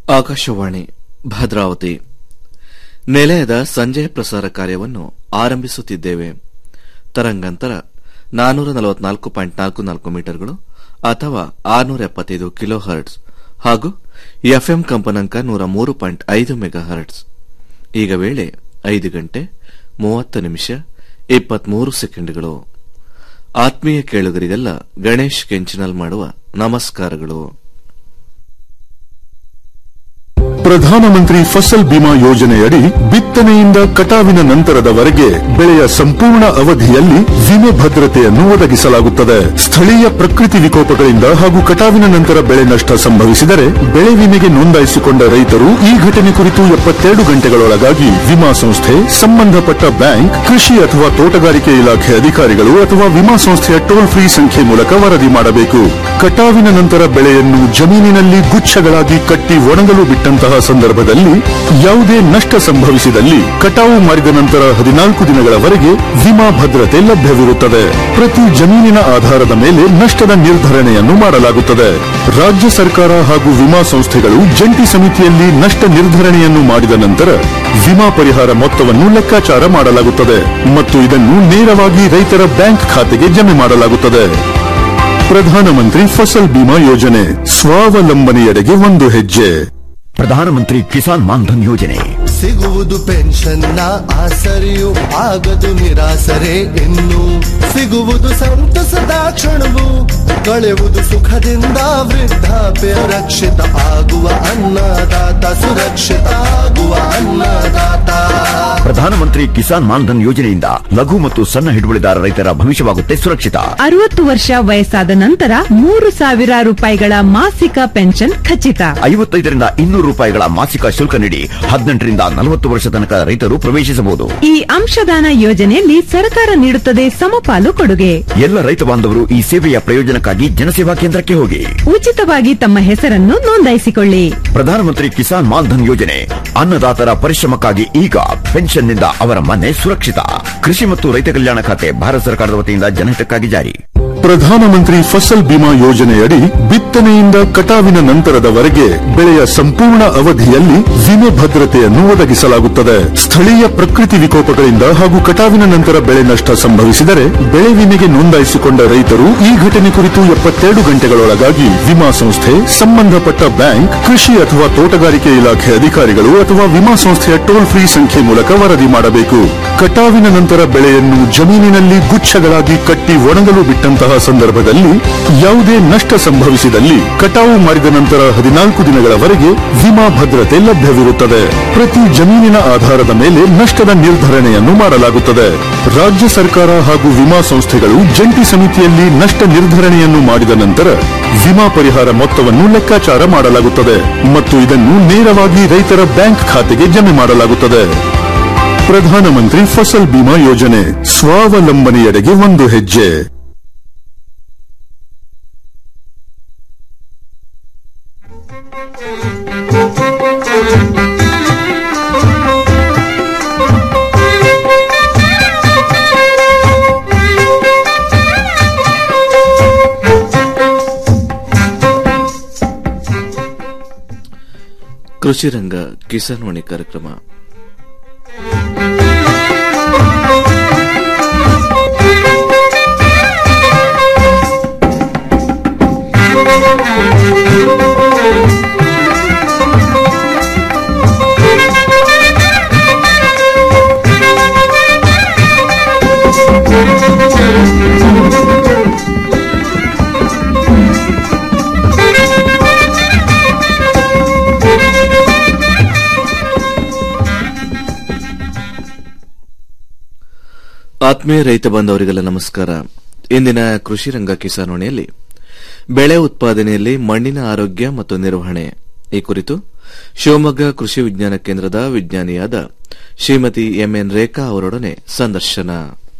ಆಕಾಶವಾಣಿ ಭದ್ರಾವತಿ ನಿಲಯದ ಸಂಜೆ ಪ್ರಸಾರ ಕಾರ್ಯವನ್ನು ಆರಂಭಿಸುತ್ತಿದ್ದೇವೆ ತರಂಗಾಂತರ ನಾನೂರ ನಲವತ್ನಾಲ್ಕು ಪಾಯಿಂಟ್ ನಾಲ್ಕು ನಾಲ್ಕು ಮೀಟರ್ಗಳು ಅಥವಾ ಆರುನೂರ ಎಪ್ಪತ್ತೈದು ಕಿಲೋ ಹರ್ಟ್ಸ್ ಹಾಗೂ ಎಫ್ಎಂ ಕಂಪನಾಂಕ ನೂರ ಮೂರು ಪಾಯಿಂಟ್ ಐದು ಮೆಗಾ ಹರ್ಟ್ಸ್ ಈಗ ವೇಳೆ ಐದು ಗಂಟೆ ಮೂವತ್ತು ನಿಮಿಷ ಇಪ್ಪತ್ಮೂರು ಸೆಕೆಂಡ್ಗಳು ಆತ್ಮೀಯ ಕೇಳುಗರಿಗೆಲ್ಲ ಗಣೇಶ್ ಕೆಂಚಿನಲ್ ಮಾಡುವ ನಮಸ್ಕಾರಗಳು ಪ್ರಧಾನಮಂತ್ರಿ ಫಸಲ್ ಬಿಮಾ ಯೋಜನೆಯಡಿ ಬಿತ್ತನೆಯಿಂದ ಕಟಾವಿನ ನಂತರದವರೆಗೆ ಬೆಳೆಯ ಸಂಪೂರ್ಣ ಅವಧಿಯಲ್ಲಿ ವಿಮೆ ಭದ್ರತೆಯನ್ನು ಒದಗಿಸಲಾಗುತ್ತದೆ ಸ್ಥಳೀಯ ಪ್ರಕೃತಿ ವಿಕೋಪಗಳಿಂದ ಹಾಗೂ ಕಟಾವಿನ ನಂತರ ಬೆಳೆ ನಷ್ಟ ಸಂಭವಿಸಿದರೆ ಬೆಳೆ ವಿಮೆಗೆ ನೋಂದಾಯಿಸಿಕೊಂಡ ರೈತರು ಈ ಘಟನೆ ಕುರಿತು ಎಪ್ಪತ್ತೆರಡು ಗಂಟೆಗಳೊಳಗಾಗಿ ವಿಮಾ ಸಂಸ್ಥೆ ಸಂಬಂಧಪಟ್ಟ ಬ್ಯಾಂಕ್ ಕೃಷಿ ಅಥವಾ ತೋಟಗಾರಿಕೆ ಇಲಾಖೆ ಅಧಿಕಾರಿಗಳು ಅಥವಾ ವಿಮಾ ಸಂಸ್ಥೆಯ ಟೋಲ್ ಫ್ರೀ ಸಂಖ್ಯೆ ಮೂಲಕ ವರದಿ ಮಾಡಬೇಕು ಕಟಾವಿನ ನಂತರ ಬೆಳೆಯನ್ನು ಜಮೀನಿನಲ್ಲಿ ಗುಚ್ಛಗಳಾಗಿ ಕಟ್ಟಿ ಒಣಗಲು ಬಿಟ್ಟಂತಹ ಸಂದರ್ಭದಲ್ಲಿ ಯಾವುದೇ ನಷ್ಟ ಸಂಭವಿಸಿದಲ್ಲಿ ಕಟಾವು ಮಾಡಿದ ನಂತರ ಹದಿನಾಲ್ಕು ದಿನಗಳವರೆಗೆ ವಿಮಾ ಭದ್ರತೆ ಲಭ್ಯವಿರುತ್ತದೆ ಪ್ರತಿ ಜಮೀನಿನ ಆಧಾರದ ಮೇಲೆ ನಷ್ಟದ ನಿರ್ಧರಣೆಯನ್ನು ಮಾಡಲಾಗುತ್ತದೆ ರಾಜ್ಯ ಸರ್ಕಾರ ಹಾಗೂ ವಿಮಾ ಸಂಸ್ಥೆಗಳು ಜಂಟಿ ಸಮಿತಿಯಲ್ಲಿ ನಷ್ಟ ನಿರ್ಧರಣೆಯನ್ನು ಮಾಡಿದ ನಂತರ ವಿಮಾ ಪರಿಹಾರ ಮೊತ್ತವನ್ನು ಲೆಕ್ಕಾಚಾರ ಮಾಡಲಾಗುತ್ತದೆ ಮತ್ತು ಇದನ್ನು ನೇರವಾಗಿ ರೈತರ ಬ್ಯಾಂಕ್ ಖಾತೆಗೆ ಜಮೆ ಮಾಡಲಾಗುತ್ತದೆ ಪ್ರಧಾನಮಂತ್ರಿ ಫಸಲ್ ಬಿಮಾ ಯೋಜನೆ ಸ್ವಾವಲಂಬನೆಯೆಡೆಗೆ ಒಂದು ಹೆಜ್ಜೆ ಪ್ರಧಾನಮಂತ್ರಿ ಕಿಸಾನ್ ಮಾನ್ಧನ್ ಯೋಜನೆ ಸಿಗುವುದು ಪೆನ್ಷನ್ನ ಆಸರೆಯು ಆಗದು ನಿರಾಸರೆ ಇನ್ನು ಸಿಗುವುದು ಸಂತಸದ ಕ್ಷಣವು ಕಳೆಯುವುದು ಸುಖದಿಂದ ವೃದ್ಧಾಪ್ಯ ರಕ್ಷಿತ ಆಗುವ ಅನ್ನದಾತ ಸುರಕ್ಷಿತ ಆಗುವ ಅನ್ನದಾತ ಪ್ರಧಾನಮಂತ್ರಿ ಕಿಸಾನ್ ಮಾನ್ಧನ್ ಯೋಜನೆಯಿಂದ ಲಘು ಮತ್ತು ಸಣ್ಣ ಹಿಡುವಳಿದಾರ ರೈತರ ಭವಿಷ್ಯವಾಗುತ್ತೆ ಸುರಕ್ಷಿತ ಅರವತ್ತು ವರ್ಷ ವಯಸ್ಸಾದ ನಂತರ ಮೂರು ಸಾವಿರ ರೂಪಾಯಿಗಳ ಮಾಸಿಕ ಪೆನ್ಷನ್ ಖಚಿತ ಐವತ್ತೈದರಿಂದ ಇನ್ನೂರು ರೂಪಾಯಿಗಳ ಮಾಸಿಕ ಶುಲ್ಕ ನೀಡಿ ಹದಿನೆಂಟರಿಂದ ನಲವತ್ತು ವರ್ಷ ತನಕ ರೈತರು ಪ್ರವೇಶಿಸಬಹುದು ಈ ಅಂಶದಾನ ಯೋಜನೆಯಲ್ಲಿ ಸರ್ಕಾರ ನೀಡುತ್ತದೆ ಸಮಪಾಲು ಕೊಡುಗೆ ಎಲ್ಲ ರೈತ ಬಾಂಧವರು ಈ ಸೇವೆಯ ಪ್ರಯೋಜನಕ್ಕಾಗಿ ಜನಸೇವಾ ಕೇಂದ್ರಕ್ಕೆ ಹೋಗಿ ಉಚಿತವಾಗಿ ತಮ್ಮ ಹೆಸರನ್ನು ನೋಂದಾಯಿಸಿಕೊಳ್ಳಿ ಪ್ರಧಾನಮಂತ್ರಿ ಕಿಸಾನ್ ಮಾನ್ಧನ್ ಯೋಜನೆ ಅನ್ನದಾತರ ಪರಿಶ್ರಮಕ್ಕಾಗಿ ಈಗ ಪೆನ್ಷನ್ನಿಂದ ಅವರ ಮನೆ ಸುರಕ್ಷಿತ ಕೃಷಿ ಮತ್ತು ರೈತ ಕಲ್ಯಾಣ ಖಾತೆ ಭಾರತ ಸರ್ಕಾರದ ವತಿಯಿಂದ ಜನಹಿತಕ್ಕಾಗಿ ಜಾರಿ ಪ್ರಧಾನಮಂತ್ರಿ ಫಸಲ್ ಬಿಮಾ ಯೋಜನೆಯಡಿ ಬಿತ್ತನೆಯಿಂದ ಕಟಾವಿನ ನಂತರದವರೆಗೆ ಬೆಳೆಯ ಸಂಪೂರ್ಣ ಅವಧಿಯಲ್ಲಿ ವಿಮೆ ಭದ್ರತೆಯನ್ನು ಒದಗಿಸಲಾಗುತ್ತದೆ ಸ್ಥಳೀಯ ಪ್ರಕೃತಿ ವಿಕೋಪಗಳಿಂದ ಹಾಗೂ ಕಟಾವಿನ ನಂತರ ಬೆಳೆ ನಷ್ಟ ಸಂಭವಿಸಿದರೆ ಬೆಳೆ ವಿಮೆಗೆ ನೋಂದಾಯಿಸಿಕೊಂಡ ರೈತರು ಈ ಘಟನೆ ಕುರಿತು ಎಪ್ಪತ್ತೆರಡು ಗಂಟೆಗಳೊಳಗಾಗಿ ವಿಮಾ ಸಂಸ್ಥೆ ಸಂಬಂಧಪಟ್ಟ ಬ್ಯಾಂಕ್ ಕೃಷಿ ಅಥವಾ ತೋಟಗಾರಿಕೆ ಇಲಾಖೆ ಅಧಿಕಾರಿಗಳು ಅಥವಾ ವಿಮಾ ಸಂಸ್ಥೆಯ ಟೋಲ್ ಫ್ರೀ ಸಂಖ್ಯೆ ಮೂಲಕ ವರದಿ ಮಾಡಬೇಕು ಕಟಾವಿನ ನಂತರ ಬೆಳೆಯನ್ನು ಜಮೀನಿನಲ್ಲಿ ಗುಚ್ಛಗಳಾಗಿ ಕಟ್ಟಿ ಒಣಗಲು ಬಿಟ್ಟಂತಹ ಸಂದರ್ಭದಲ್ಲಿ ಯಾವುದೇ ನಷ್ಟ ಸಂಭವಿಸಿದಲ್ಲಿ ಕಟಾವು ಮಾಡಿದ ನಂತರ ಹದಿನಾಲ್ಕು ದಿನಗಳವರೆಗೆ ವಿಮಾ ಭದ್ರತೆ ಲಭ್ಯವಿರುತ್ತದೆ ಪ್ರತಿ ಜಮೀನಿನ ಆಧಾರದ ಮೇಲೆ ನಷ್ಟದ ನಿರ್ಧರಣೆಯನ್ನು ಮಾಡಲಾಗುತ್ತದೆ ರಾಜ್ಯ ಸರ್ಕಾರ ಹಾಗೂ ವಿಮಾ ಸಂಸ್ಥೆಗಳು ಜಂಟಿ ಸಮಿತಿಯಲ್ಲಿ ನಷ್ಟ ನಿರ್ಧರಣೆಯನ್ನು ಮಾಡಿದ ನಂತರ ವಿಮಾ ಪರಿಹಾರ ಮೊತ್ತವನ್ನು ಲೆಕ್ಕಾಚಾರ ಮಾಡಲಾಗುತ್ತದೆ ಮತ್ತು ಇದನ್ನು ನೇರವಾಗಿ ರೈತರ ಬ್ಯಾಂಕ್ ಖಾತೆಗೆ ಜಮೆ ಮಾಡಲಾಗುತ್ತದೆ ಪ್ರಧಾನಮಂತ್ರಿ ಫಸಲ್ ಬಿಮಾ ಯೋಜನೆ ಸ್ವಾವಲಂಬನೆಯೆಡೆಗೆ ಒಂದು ಹೆಜ್ಜೆ ಕೃಷಿ ರಂಗ ಕಿಸಾನ್ ವಾಣಿ ಕಾರ್ಯಕ್ರಮ ಆತ್ಮೀಯ ರೈತ ಬಾಂಧವರಿಗೆಲ್ಲ ನಮಸ್ಕಾರ ಇಂದಿನ ಕೃಷಿ ರಂಗ ಕಿಸಾನ್ವಾಣಿಯಲ್ಲಿ ಬೆಳೆ ಉತ್ಪಾದನೆಯಲ್ಲಿ ಮಣ್ಣಿನ ಆರೋಗ್ಯ ಮತ್ತು ನಿರ್ವಹಣೆ ಈ ಕುರಿತು ಶಿವಮೊಗ್ಗ ಕೃಷಿ ವಿಜ್ಞಾನ ಕೇಂದ್ರದ ವಿಜ್ಞಾನಿಯಾದ ಶ್ರೀಮತಿ ಎಂಎನ್ ರೇಖಾ ಅವರೊಡನೆ ಸಂದರ್ಶನ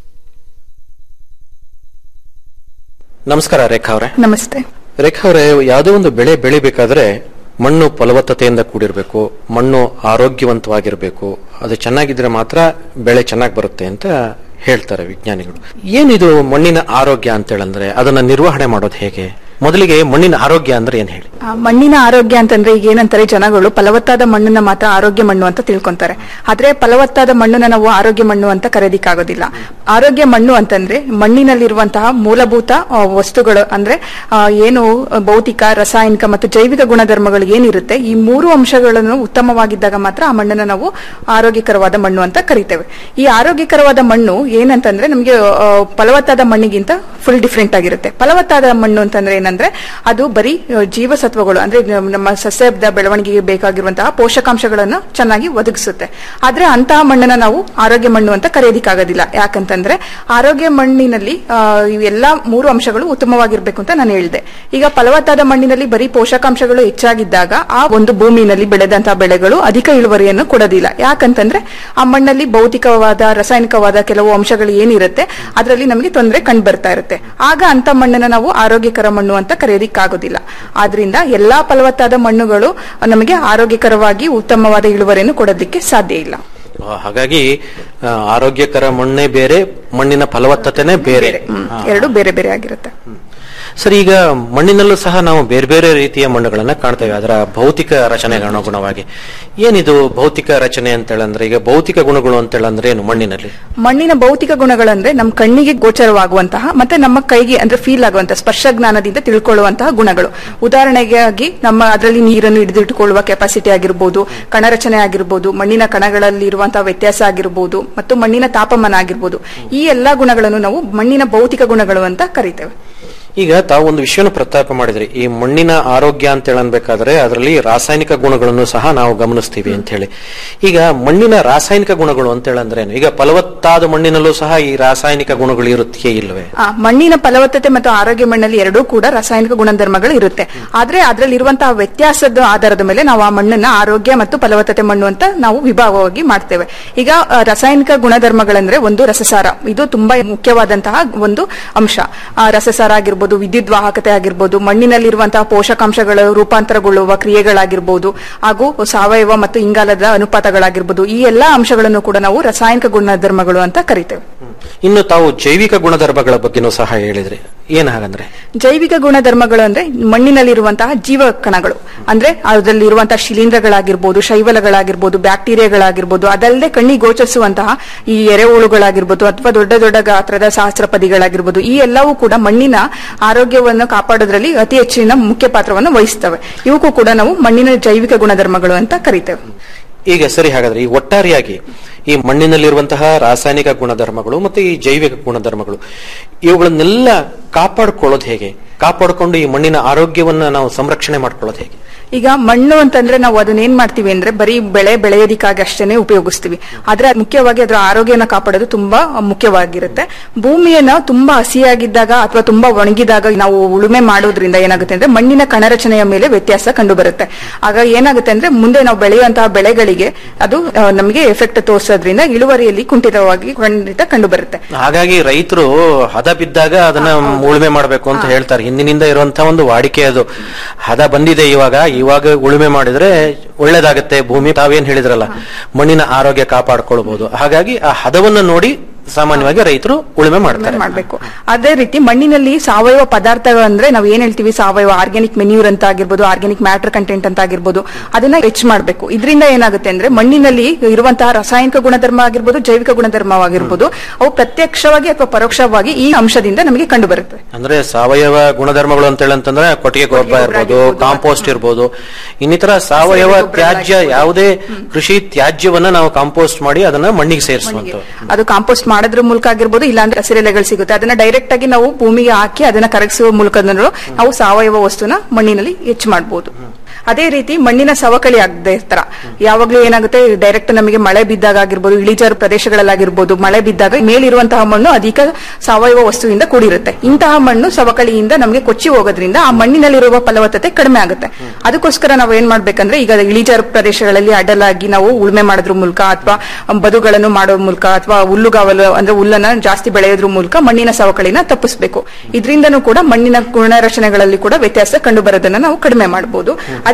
ನಮಸ್ಕಾರ ರೇಖಾ ಅವರೇ ನಮಸ್ತೆ ರೇಖಾ ಅವರೇ ಯಾವುದೇ ಒಂದು ಬೆಳೆ ಬೆಳಿಬೇಕಾದ್ರೆ ಮಣ್ಣು ಫಲವತ್ತತೆಯಿಂದ ಕೂಡಿರಬೇಕು ಮಣ್ಣು ಆರೋಗ್ಯವಂತವಾಗಿರಬೇಕು ಅದು ಚೆನ್ನಾಗಿದ್ರೆ ಮಾತ್ರ ಬೆಳೆ ಚೆನ್ನಾಗಿ ಬರುತ್ತೆ ಅಂತ ಹೇಳ್ತಾರೆ ವಿಜ್ಞಾನಿಗಳು ಏನಿದು ಮಣ್ಣಿನ ಆರೋಗ್ಯ ಅಂತ ಹೇಳಂದ್ರೆ ಅದನ್ನ ನಿರ್ವಹಣೆ ಮಾಡೋದು ಹೇಗೆ ಮೊದಲಿಗೆ ಮಣ್ಣಿನ ಆರೋಗ್ಯ ಅಂದ್ರೆ ಏನ್ ಹೇಳಿ ಆ, ಮಣ್ಣಿನ ಆರೋಗ್ಯ ಅಂತಂದ್ರೆ ಈಗ ಏನಂತಾರೆ ಜನಗಳು ಫಲವತ್ತಾದ ಮಣ್ಣನ್ನ ಮಾತ್ರ ಆರೋಗ್ಯ ಮಣ್ಣು ಅಂತ ತಿಳ್ಕೊಂತಾರೆ ಆದ್ರೆ ಫಲವತ್ತಾದ ಮಣ್ಣನ್ನ ನಾವು ಆರೋಗ್ಯ ಮಣ್ಣು ಅಂತ ಕರೆದಿಕ್ಕಾಗೋದಿಲ್ಲ ಆರೋಗ್ಯ ಮಣ್ಣು ಅಂತಂದ್ರೆ ಮಣ್ಣಿನಲ್ಲಿರುವಂತಹ ಮೂಲಭೂತ ಆ, ವಸ್ತುಗಳು ಅಂದ್ರೆ ಆ, ಏನು ಭೌತಿಕ ರಾಸಾಯನಿಕ ಮತ್ತು ಜೈವಿಕ ಗುಣಧರ್ಮಗಳು ಏನಿರುತ್ತೆ ಈ ಮೂರು ಅಂಶಗಳನ್ನು ಉತ್ತಮವಾಗಿದ್ದಾಗ ಮಾತ್ರ ಆ ಮಣ್ಣನ್ನು ನಾವು ಆರೋಗ್ಯಕರವಾದ ಮಣ್ಣು ಅಂತ ಕರಿತೇವೆ ಈ ಆರೋಗ್ಯಕರವಾದ ಮಣ್ಣು ಏನಂತಂದ್ರೆ ನಮಗೆ ಆ, ಫಲವತ್ತಾದ ಮಣ್ಣಿಗಿಂತ ಫುಲ್ ಡಿಫ್ರೆಂಟ್ ಆಗಿರುತ್ತೆ ಫಲವತ್ತಾದ ಮಣ್ಣು ಅಂತಂದ್ರೆ ಏನಂದ್ರೆ ಅದು ಬರೀ ಆ, ಜೀವಸತ್ವಗಳು ಅಂದ್ರೆ ನಮ್ಮ- ನಮ್ಮ ಸಸ್ಯದ ಬೆಳವಣಿಗೆಗೆ ಬೇಕಾಗಿರುವಂತಹ ಪೋಷಕಾಂಶಗಳನ್ನು ಚೆನ್ನಾಗಿ ಒದಗಿಸುತ್ತೆ ಆದ್ರೆ ಅಂತಹ ಮಣ್ಣನ್ನ ನಾವು ಆರೋಗ್ಯ ಮಣ್ಣು ಅಂತ ಕರೆಯೋದಿಕ್ಕಾಗೋದಿಲ್ಲ ಯಾಕಂತಂದ್ರೆ ಆರೋಗ್ಯ ಮಣ್ಣಿನಲ್ಲಿ ಆ, ಇವೆಲ್ಲಾ ಮೂರು ಅಂಶಗಳು ಉತ್ತಮವಾಗಿರ್ಬೇಕು ಅಂತ ನಾನು ಹೇಳಿದೆ ಈಗ ಫಲವತ್ತಾದ ಮಣ್ಣಿನಲ್ಲಿ ಬರೀ ಪೋಷಕಾಂಶಗಳು ಹೆಚ್ಚಾಗಿದ್ದಾಗ ಆ ಒಂದು ಭೂಮಿನಲ್ಲಿ ಬೆಳೆದಂತಹ ಬೆಳೆಗಳು ಅಧಿಕ ಇಳುವರಿಯನ್ನು ಕೊಡೋದಿಲ್ಲ ಯಾಕಂತಂದ್ರೆ ಆ ಮಣ್ಣಲ್ಲಿ ಭೌತಿಕವಾದ ರಾಸಾಯನಿಕವಾದ ಕೆಲವು ಅಂಶಗಳು ಏನಿರುತ್ತೆ ಅದರಲ್ಲಿ ನಮಗೆ ತೊಂದರೆ ಕಂಡು ಬರ್ತಾ ಇರುತ್ತೆ ಆಗ ಅಂತ ಮಣ್ಣನ್ನ ನಾವು ಆರೋಗ್ಯಕರ ಮಣ್ಣು ಅಂತ ಕರೆಯೋದಿಕ್ಕಾಗೋದಿಲ್ಲ ಆದ್ರಿಂದ ಎಲ್ಲಾ ಫಲವತ್ತಾದ ಮಣ್ಣುಗಳು ನಮಗೆ ಆರೋಗ್ಯಕರವಾಗಿ ಉತ್ತಮವಾದ ಇಳುವರಿಯನ್ನು ಕೊಡೋದಕ್ಕೆ ಸಾಧ್ಯ ಇಲ್ಲ ಆ, ಹಾಗಾಗಿ ಆ, ಆರೋಗ್ಯಕರ ಮಣ್ಣೇ ಬೇರೆ ಮಣ್ಣಿನ ಫಲವತ್ತತೆನೇ ಬೇರೆ ಹ್ಮ್. ಎರಡು ಬೇರೆ ಬೇರೆ ಆಗಿರುತ್ತೆ ಸರಿ ಈಗ ಮಣ್ಣಿನಲ್ಲೂ ಸಹ ನಾವು ಬೇರೆ ಬೇರೆ ರೀತಿಯ ಮಣ್ಣುಗಳನ್ನ ಕಾಣ್ತೇವೆ ಅದರ ಭೌತಿಕ ರಚನೆಗೆ ಅನುಗುಣವಾಗಿ ಏನಿದು ಭೌತಿಕ ರಚನೆ ಅಂತೇಳಂದ್ರೆ ಈಗ ಭೌತಿಕ ಗುಣಗಳು ಅಂತೇಳಂದ್ರೆ ಏನು ಮಣ್ಣಿನಲ್ಲಿ ಮಣ್ಣಿನ ಭೌತಿಕ ಗುಣಗಳಂದ್ರೆ ನಮ್ಮ ಕಣ್ಣಿಗೆ ಗೋಚರವಾಗುವಂತಹ ಮತ್ತೆ ನಮ್ಮ ಕೈಗೆ ಅಂದ್ರೆ ಫೀಲ್ ಆಗುವಂತಹ ಸ್ಪರ್ಶ ಜ್ಞಾನದಿಂದ ತಿಳ್ಕೊಳ್ಳುವಂತಹ ಗುಣಗಳು ಉದಾಹರಣೆಗಾಗಿ ನಮ್ಮ ಅದರಲ್ಲಿ ನೀರನ್ನು ಹಿಡಿದಿಟ್ಟುಕೊಳ್ಳುವ ಕೆಪಾಸಿಟಿ ಆಗಿರ್ಬೋದು ಕಣರಚನೆ ಆಗಿರ್ಬೋದು ಮಣ್ಣಿನ ಕಣಗಳಲ್ಲಿ ಇರುವಂತಹ ವ್ಯತ್ಯಾಸ ಆಗಿರ್ಬೋದು ಮತ್ತು ಮಣ್ಣಿನ ತಾಪಮಾನ ಆಗಿರ್ಬೋದು ಈ ಎಲ್ಲಾ ಗುಣಗಳನ್ನು ನಾವು ಮಣ್ಣಿನ ಭೌತಿಕ ಗುಣಗಳು ಅಂತ ಕರಿತೇವೆ ಈಗ ತಾವು ಒಂದು ವಿಷಯನ ಪ್ರಸ್ತಾಪ ಮಾಡಿದ್ರಿ ಈ ಮಣ್ಣಿನ ಆರೋಗ್ಯ ಅಂತ ಹೇಳಬೇಕಾದ್ರೆ ಅದರಲ್ಲಿ ರಾಸಾಯನಿಕ ಗುಣಗಳನ್ನು ಸಹ ನಾವು ಗಮನಿಸ್ತೀವಿ ಅಂತ ಹೇಳಿ ಈಗ ಮಣ್ಣಿನ ರಾಸಾಯನಿಕ ಗುಣಗಳು ಅಂತ ಹೇಳಂದ್ರೇನು ಈಗ ಫಲವತ್ತಾದ ಮಣ್ಣಿನಲ್ಲೂ ಸಹ ಈ ರಾಸಾಯನಿಕ ಗುಣಗಳು ಇರುತ್ತೇ ಇಲ್ವೇ ಆ, ಮಣ್ಣಿನ ಫಲವತ್ತತೆ ಮತ್ತು ಆರೋಗ್ಯ ಮಣ್ಣಲ್ಲಿ ಎರಡೂ ಕೂಡ ರಾಸಾಯನಿಕ ಗುಣಧರ್ಮಗಳು ಇರುತ್ತೆ ಆದ್ರೆ ಅದರಲ್ಲಿ ಇರುವಂತಹ ವ್ಯತ್ಯಾಸದ ಆಧಾರದ ಮೇಲೆ ನಾವು ಆ ಮಣ್ಣನ್ನ ಆರೋಗ್ಯ ಮತ್ತು ಫಲವತ್ತತೆ ಮಣ್ಣು ಅಂತ ನಾವು ವಿಭಾಗವಾಗಿ ಮಾಡ್ತೇವೆ ಈಗ ಆ, ರಾಸಾಯನಿಕ ಗುಣಧರ್ಮಗಳಂದ್ರೆ ಒಂದು ರಸಸಾರ ಇದು ತುಂಬಾ ಮುಖ್ಯವಾದಂತಹ ಒಂದು ಅಂಶ ಆ, ರಸಸಾರ ಆಗಿರ್ಬೋದು ವಿದ್ಯುತ್ ವಾಹಕತೆ ಆಗಿರ್ಬೋದು ಮಣ್ಣಿನಲ್ಲಿರುವಂತಹ ಪೋಷಕಾಂಶಗಳು ರೂಪಾಂತರಗೊಳ್ಳುವ ಕ್ರಿಯೆಗಳಾಗಿರ್ಬೋದು ಹಾಗೂ ಸಾವಯವ ಮತ್ತು ಇಂಗಾಲದ ಅನುಪಾತಗಳಾಗಿರ್ಬೋದು ಈ ಎಲ್ಲಾ ಅಂಶಗಳನ್ನು ಕೂಡ ನಾವು ರಾಸಾಯನಿಕ ಗುಣಧರ್ಮಗಳು ಅಂತ ಕರಿತೇವೆ ಇನ್ನು ತಾವು ಜೈವಿಕ ಗುಣಧರ್ಮಗಳ ಬಗ್ಗೆನೂ ಸಹ ಹೇಳಿದ್ರಿ ಏನ್ ಹಾಗಂದ್ರೆ ಜೈವಿಕ ಗುಣಧರ್ಮಗಳು ಅಂದ್ರೆ ಮಣ್ಣಿನಲ್ಲಿರುವಂತಹ ಜೀವ ಕಣಗಳು ಅಂದ್ರೆ ಅದರಲ್ಲಿ ಇರುವಂತಹ ಶಿಲೀಂಧ್ರಗಳಾಗಿರ್ಬೋದು ಶೈವಲಗಳಾಗಿರ್ಬೋದು ಬ್ಯಾಕ್ಟೀರಿಯಾಗಳಾಗಿರ್ಬೋದು ಅದಲ್ಲದೆ ಕಣ್ಣಿಗೆ ಗೋಚರಿಸುವಂತಹ ಈ ಎರೆಹುಳುಗಳಾಗಿರ್ಬೋದು ಅಥವಾ ದೊಡ್ಡ ದೊಡ್ಡ ಗಾತ್ರದ ಸಹಸ್ರಪದಿಗಳಾಗಿರ್ಬೋದು ಈ ಎಲ್ಲವೂ ಕೂಡ ಮಣ್ಣಿನ ಆರೋಗ್ಯವನ್ನು ಕಾಪಾಡೋದ್ರಲ್ಲಿ ಅತಿ ಹೆಚ್ಚಿನ ಮುಖ್ಯ ಪಾತ್ರವನ್ನು ವಹಿಸ್ತವೆ ಇವಕ್ಕೂ ಕೂಡ ನಾವು ಮಣ್ಣಿನ ಜೈವಿಕ ಗುಣಧರ್ಮಗಳು ಅಂತ ಕರಿತೇವೆ ಈಗ ಸರಿ ಹಾಗಾದ್ರೆ ಈ ಒಟ್ಟಾರೆಯಾಗಿ ಈ ಮಣ್ಣಿನಲ್ಲಿರುವಂತಹ ರಾಸಾಯನಿಕ ಗುಣಧರ್ಮಗಳು ಮತ್ತು ಈ ಜೈವಿಕ ಗುಣಧರ್ಮಗಳು ಇವುಗಳನ್ನೆಲ್ಲ ಕಾಪಾಡಿಕೊಳ್ಳೋದು ಹೇಗೆ ಕಾಪಾಡಿಕೊಂಡು ಈ ಮಣ್ಣಿನ ಆರೋಗ್ಯವನ್ನ ನಾವು ಸಂರಕ್ಷಣೆ ಮಾಡ್ಕೊಳ್ಳೋದು ಹೇಗೆ ಈಗ ಮಣ್ಣು ಅಂತಂದ್ರೆ ನಾವು ಅದನ್ನ ಏನ್ ಮಾಡ್ತೀವಿ ಅಂದ್ರೆ ಬರೀ ಬೆಳೆ ಬೆಳೆಯೋದಿಕ್ಕಾಗಿ ಅಷ್ಟೇನೆ ಉಪಯೋಗಿಸ್ತೀವಿ ಆದ್ರೆ ಅದ್ ಮುಖ್ಯವಾಗಿ ಅದರ ಆರೋಗ್ಯನ ಕಾಪಾಡೋದು ತುಂಬಾ ಮುಖ್ಯವಾಗಿರುತ್ತೆ ಭೂಮಿಯನ್ನ ತುಂಬಾ ಹಸಿಯಾಗಿದ್ದಾಗ ಅಥವಾ ತುಂಬಾ ಒಣಗಿದಾಗ ನಾವು ಉಳುಮೆ ಮಾಡೋದ್ರಿಂದ ಏನಾಗುತ್ತೆ ಅಂದ್ರೆ ಮಣ್ಣಿನ ಕಣರಚನೆಯ ಮೇಲೆ ವ್ಯತ್ಯಾಸ ಕಂಡು ಬರುತ್ತೆ ಆಗ ಏನಾಗುತ್ತೆ ಅಂದ್ರೆ ಮುಂದೆ ನಾವು ಬೆಳೆಯುವಂತಹ ಬೆಳೆಗಳಿಗೆ ಅದು ಆ, ನಮಗೆ ಎಫೆಕ್ಟ್ ತೋರಿಸೋದ್ರಿಂದ ಇಳುವರಿಯಲ್ಲಿ ಕುಂಠಿತವಾಗಿ ಖಂಡಿತ ಕಂಡು ಬರುತ್ತೆ ಹಾಗಾಗಿ ರೈತರು ಹದ ಬಿದ್ದಾಗ ಅದನ್ನ ಉಳುಮೆ ಮಾಡಬೇಕು ಅಂತ ಹೇಳ್ತಾರೆ ಹಿಂದಿನಿಂದ ಇರುವಂತಹ ಒಂದು ವಾಡಿಕೆ ಅದು ಹದ ಬಂದಿದೆ ಇವಾಗ ಇವಾಗ ಉಳುಮೆ ಮಾಡಿದ್ರೆ ಒಳ್ಳೇದಾಗತ್ತೆ ಭೂಮಿ ತಾವೇನ್ ಹೇಳಿದ್ರಲ್ಲ ಮಣ್ಣಿನ ಆರೋಗ್ಯ ಕಾಪಾಡ್ಕೊಳ್ಬಹುದು ಹಾಗಾಗಿ ಆ ಹದವನ್ನ ನೋಡಿ ಸಾಮಾನ್ಯವಾಗಿ ರೈತರು ಉಳುಮೆ ಮಾಡ್ತಾರೆ ಮಾಡಬೇಕು ಅದೇ ರೀತಿ ಮಣ್ಣಿನಲ್ಲಿ ಸಾವಯವ ಪದಾರ್ಥಗಳು ಅಂದ್ರೆ ನಾವು ಏನ್ ಹೇಳ್ತೀವಿ ಸಾವಯವ ಆರ್ಗ್ಯಾನಿಕ್ ಮೆನ್ಯೂರ್ ಅಂತ ಆಗಿರ್ಬೋದು ಆರ್ಗ್ಯಾನಿಕ್ ಮ್ಯಾಟರ್ ಕಂಟೆಂಟ್ ಅಂತ ಆಗಿರ್ಬೋದು ಅದನ್ನ ಹೆಚ್ಚು ಮಾಡಬೇಕು ಇದರಿಂದ ಏನಾಗುತ್ತೆ ಅಂದ್ರೆ ಮಣ್ಣಿನಲ್ಲಿ ಇರುವಂತಹ ರಾಸಾಯನಿಕ ಗುಣಧರ್ಮ ಆಗಿರ್ಬೋದು ಜೈವಿಕ ಗುಣಧರ್ಮವಾಗಿರ್ಬೋದು ಅವು ಪ್ರತ್ಯಕ್ಷವಾಗಿ ಅಥವಾ ಪರೋಕ್ಷವಾಗಿ ಈ ಅಂಶದಿಂದ ನಮಗೆ ಕಂಡು ಬರುತ್ತೆ ಅಂದ್ರೆ ಸಾವಯವ ಗುಣಧರ್ಮಗಳು ಅಂತ ಹೇಳಂತಂದ್ರೆ ಕೊಟ್ಟಿಗೆ ಗೊಬ್ಬರ ಇರ್ಬೋದು ಕಾಂಪೋಸ್ಟ್ ಇರ್ಬೋದು ಇನ್ನಿತರ ಸಾವಯವ ತ್ಯಾಜ್ಯ ಯಾವುದೇ ಕೃಷಿ ತ್ಯಾಜ್ಯವನ್ನ ನಾವು ಕಾಂಪೋಸ್ಟ್ ಮಾಡಿ ಅದನ್ನ ಮಣ್ಣಿಗೆ ಸೇರಿಸುವಂತ ಅದು ಕಾಂಪೋಸ್ಟ್ ಮಾಡೋದ್ರ ಮೂಲಕ ಆಗಿರ್ಬೋದು ಇಲ್ಲಾಂದ್ರೆ ಹಸಿರೆಲೆಗಳು ಸಿಗುತ್ತೆ ಅದನ್ನ ಡೈರೆಕ್ಟ್ ಆಗಿ ನಾವು ಭೂಮಿಗೆ ಹಾಕಿ ಅದನ್ನ ಕರಗಿಸುವ ಮೂಲಕ ನಾವು ಸಾವಯವ ವಸ್ತುನ ಮಣ್ಣಿನಲ್ಲಿ ಹೆಚ್ಚು ಮಾಡಬಹುದು ಅದೇ ರೀತಿ ಮಣ್ಣಿನ ಸವಕಳಿ ಆಗದೆ ತರ ಯಾವಾಗ್ಲೂ ಏನಾಗುತ್ತೆ ಡೈರೆಕ್ಟ್ ನಮಗೆ ಮಳೆ ಬಿದ್ದಾಗ ಆಗಿರ್ಬೋದು ಇಳಿಜಾರು ಪ್ರದೇಶಗಳಲ್ಲಾಗಿರ್ಬೋದು ಮಳೆ ಬಿದ್ದಾಗ ಮೇಲಿರುವಂತಹ ಮಣ್ಣು ಅಧಿಕ ಸಾವಯವ ವಸ್ತುವಿಂದ ಕೂಡಿರುತ್ತೆ ಇಂತಹ ಮಣ್ಣು ಸವಕಳಿಯಿಂದ ನಮಗೆ ಕೊಚ್ಚಿ ಹೋಗೋದ್ರಿಂದ ಆ ಮಣ್ಣಿನಲ್ಲಿರುವ ಫಲವತ್ತತೆ ಕಡಿಮೆ ಆಗುತ್ತೆ ಅದಕ್ಕೋಸ್ಕರ ನಾವು ಏನ್ ಮಾಡ್ಬೇಕಂದ್ರೆ ಈಗ ಇಳಿಜಾರು ಪ್ರದೇಶಗಳಲ್ಲಿ ಅಡ್ಡಲಾಗಿ ನಾವು ಉಳುಮೆ ಮಾಡೋದ್ರ ಮೂಲಕ ಅಥವಾ ಬದುಗಳನ್ನು ಮಾಡೋ ಮೂಲಕ ಅಥವಾ ಹುಲ್ಲುಗಾವಲು ಅಂದ್ರೆ ಹುಲ್ಲನ್ನ ಜಾಸ್ತಿ ಬೆಳೆಯೋದ್ರ ಮೂಲಕ ಮಣ್ಣಿನ ಸವಕಳಿನ ತಪ್ಪಿಸಬೇಕು ಇದರಿಂದನೂ ಕೂಡ ಮಣ್ಣಿನ ಗುಣರಚನೆಗಳಲ್ಲಿ ಕೂಡ ವ್ಯತ್ಯಾಸ ಕಂಡು ಬರೋದನ್ನ ನಾವು ಕಡಿಮೆ ಮಾಡಬಹುದು ಅದೇ